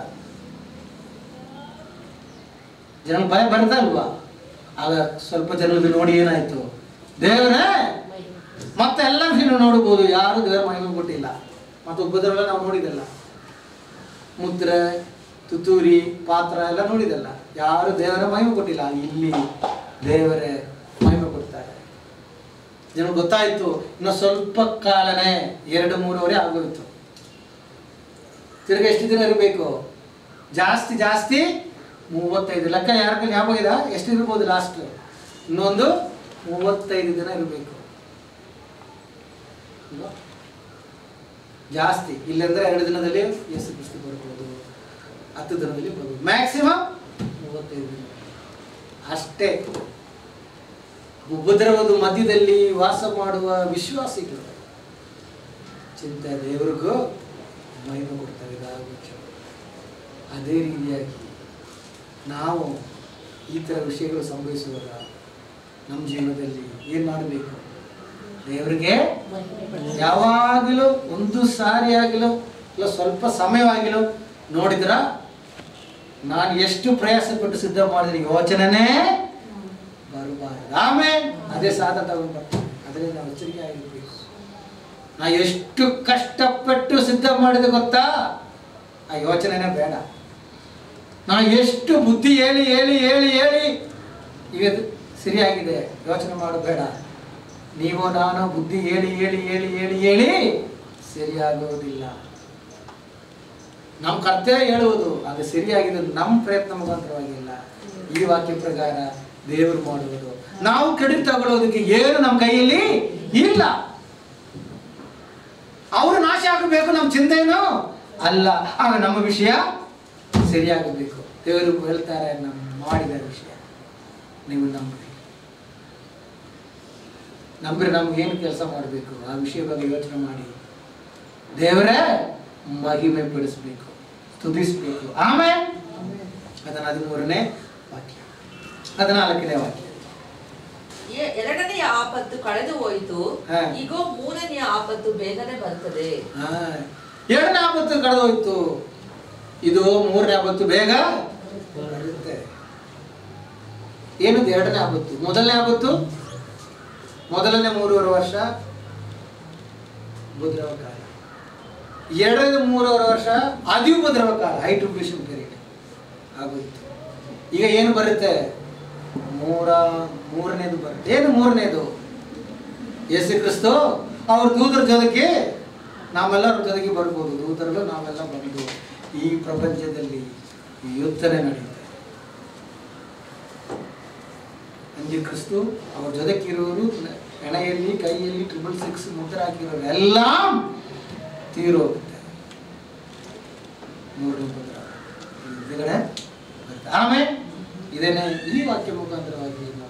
ಜನ ಭಯ ಬರ್ತಲ್ವಾ ಆಗ ಸ್ವಲ್ಪ ಜನರಿಗೆ ನೋಡಿ ಏನಾಯ್ತು ದೇವರೇ ಮತ್ತೆ ಎಲ್ಲ ನೀವು ನೋಡ್ಬೋದು ಯಾರು ದೇವರ ಮಹಿಮೆ ಕೊಟ್ಟಿಲ್ಲ ಮತ್ತೆ ಉಪದ್ರವ ನಾವು ನೋಡಿದಲ್ಲ ಮುದ್ರೆ ತುತ್ತೂರಿ ಪಾತ್ರ ಎಲ್ಲ ನೋಡಿದಲ್ಲ ಯಾರು ದೇವರ ಮಹಿಮೆ ಕೊಟ್ಟಿಲ್ಲ ಇಲ್ಲಿ ದೇವರೇ ಮಹಿಮೆ ಕೊಡ್ತಾರೆ ಜನ ಗೊತ್ತಾಯ್ತು ಇನ್ನು ಸ್ವಲ್ಪ ಕಾಲನೇ ಎರಡು ಮೂರುವರೆ ಆಗೋಯ್ತು ತಿರ್ಗ ಎಷ್ಟು ದಿನ ಇರಬೇಕು ಜಾಸ್ತಿ ಜಾಸ್ತಿ ಮೂವತ್ತೈದು ಲೆಕ್ಕ ಯಾರ ಕೈಲಿ ಯಾವಾಗ ಇದೆ ಎಷ್ಟು ಇರ್ಬೋದು ಲಾಸ್ಟ್ ಇನ್ನೊಂದು ಮೂವತ್ತೈದು ದಿನ ಇರಬೇಕು ಅಲ್ವಾ? ಜಾಸ್ತಿ ಇಲ್ಲಂದ್ರೆ ಎರಡು ದಿನದಲ್ಲಿ ಯೇಸು ಕ್ರಿಸ್ತು ಬರ್ಬೋದು ಹತ್ತು ದಿನದಲ್ಲಿ ಬರ್ಬೋದು ಮ್ಯಾಕ್ಸಿಮಮ್ ಮೂವತ್ತೈದು ದಿನ ಅಷ್ಟೇ ಉಪದ್ರವದ ಮಧ್ಯದಲ್ಲಿ ವಾಸ ಮಾಡುವ ವಿಶ್ವಾಸಿಗಳು ಚಿಂತೆ ದೇವರಿಗೂ ಮಹಿಮೆ ಕೊಡ್ತಾರೆ ಇದಾದ ಮುಖ್ಯ ಅದೇ ರೀತಿಯಾಗಿ ನಾವು ಈ ಥರ ವಿಷಯಗಳು ಸಂಭವಿಸುವಾಗ ನಮ್ಮ ಜೀವನದಲ್ಲಿ ಏನು ಮಾಡಬೇಕು ದೇವರಿಗೆ ಯಾವಾಗಲೂ ಒಂದು ಸಾರಿ ಆಗಲು ಇಲ್ಲ ಸ್ವಲ್ಪ ಸಮಯವಾಗಿಲು ನೋಡಿದ್ರ ನಾನು ಎಷ್ಟು ಪ್ರಯಾಸ ಪಟ್ಟು ಸಿದ್ಧ ಮಾಡಿದ್ರೆ ಯೋಚನೆನೇ ಬರಬಾರದು ಆಮೇಲೆ ಅದೇ ಸಾಧ ತಗೊಂಡು ಬರ್ತೀನಿ ಅದರಿಂದ ನಾವು ಎಚ್ಚರಿಕೆ ಆಗಿರ್ಬೇಕು ನಾ ಎಷ್ಟು ಕಷ್ಟಪಟ್ಟು ಸಿದ್ಧ ಮಾಡಿದೆ ಗೊತ್ತಾ ಆ ಯೋಚನೆನೇ ಬೇಡ ನಾ ಎಷ್ಟು ಬುದ್ಧಿ ಹೇಳಿ ಹೇಳಿ ಹೇಳಿ ಹೇಳಿ ಈಗ ಅದು ಸರಿಯಾಗಿದೆ ಯೋಚನೆ ಮಾಡಬೇಡ ನೀವು ನಾನು ಬುದ್ಧಿ ಹೇಳಿ ಹೇಳಿ ಹೇಳಿ ಹೇಳಿ ಹೇಳಿ ಸರಿಯಾಗೋದಿಲ್ಲ ನಮ್ಮ ಕರ್ತವ್ಯ ಹೇಳುವುದು ಅದು ಸರಿಯಾಗಿದೆ ನಮ್ಮ ಪ್ರಯತ್ನ ಮುಖಾಂತರವಾಗಿಲ್ಲ ಈ ವಾಕ್ಯ ಪ್ರಕಾರ ದೇವರು ಮಾಡುವುದು ನಾವು ಕ್ರೆಡಿಟ್ ತಗೊಳ್ಳೋದಕ್ಕೆ ಏನು ನಮ್ಮ ಕೈಯಲ್ಲಿ ಇಲ್ಲ ಅವರು ನಾಶ ಆಗಬೇಕು ನಮ್ಮ ಚಿಂತೆನೋ ಅಲ್ಲ ಆಗ ನಮ್ಮ ವಿಷಯ ಸರಿಯಾಗಬೇಕು ದೇವರು ಹೇಳ್ತಾರೆ ನಮ್ಮ ಮಾಡಿದ ವಿಷಯ ನೀವು ನಂಬಿರಿ ನಂಬಿರಿ ನಮ್ಗೆ ಏನು ಕೆಲಸ ಮಾಡಬೇಕು ಆ ವಿಷಯ ಬಗ್ಗೆ ಯೋಚನೆ ಮಾಡಿ ದೇವರೇ ಮಹಿಮೆ ಪಡಿಸ್ಬೇಕು ಸ್ತುತಿಸ್ಬೇಕು ಆಮೇಲೆ ಅದನ್ನ ಹದಿಮೂರನೇ ವಾಕ್ಯ ಹದಿನಾಲ್ಕನೇ ವಾಕ್ಯ ಎ- ಎರಡನೆಯ ಆಪತ್ತು ಕಳೆದು ಹೋಯಿತು ಹಾ. ಈಗ ಮೂರನೆಯ ಆಪತ್ತು ಬೇಗನೆ ಬರ್ತದೆ ಹಾ. ಎರಡನೇ ಆಪತ್ತು ಕಳೆದೋಯ್ತು ಇದು ಮೂರನೇ ಆಪತ್ತು ಬೇಗ ಬರುತ್ತೆ ಏನದು ಎರಡನೇ ಆಪತ್ತು ಮೊದಲನೇ ಆಪತ್ತು ಮೊದಲನೇ ಮೂರುವರೆ ವರ್ಷ ಉಪದ್ರವ ಕಾಲ ಎರಡನೇ ಮೂರುವರೆ ವರ್ಷ ಅತಿ ಉಪದ್ರವ ಕಾಲ ಹೈ ಟ್ರಿಬ್ಯೂಷನ್ ಪೀರಿಯಡ್ ಆಗೋಯ್ತು ಈಗ ಏನು ಬರುತ್ತೆ ಮೂರ ಮೂರನೇದು ಬರುತ್ತೆ ಏನು ಮೂರನೇದು ಯೇಸು ಕ್ರಿಸ್ತು ಅವ್ರ ದೂತರ ಜೊತೆಗೆ ನಾವೆಲ್ಲರ ಜೊತೆಗೆ ಬರ್ಬೋದು ದೂತರಲ್ಲೂ ನಾವೆಲ್ಲ ಬಂದು ಈ ಪ್ರಪಂಚದಲ್ಲಿ ಯುದ್ಧನೇ ನಡೆಯುತ್ತೆ ಅಂಜಿ ಕ್ರಿಸ್ತು ಅವ್ರ ಜೊತೆಗಿರೋರು ಹೆಣೆಯಲ್ಲಿ ಕೈಯಲ್ಲಿ ಟ್ರಿಬಲ್ ಸಿಕ್ಸ್ ಮುದ್ರ ಹಾಕಿರೋರು ಎಲ್ಲ ತೀರೋಗುತ್ತೆ ಮೂರನೇ ಉಪದ್ರ ಎದುರುಗಡೆ ಬರುತ್ತೆ ಆಮೇಲೆ ಇದೇನೆ ಈ ವಾಕ್ಯ ಮುಖಾಂತರವಾಗಿ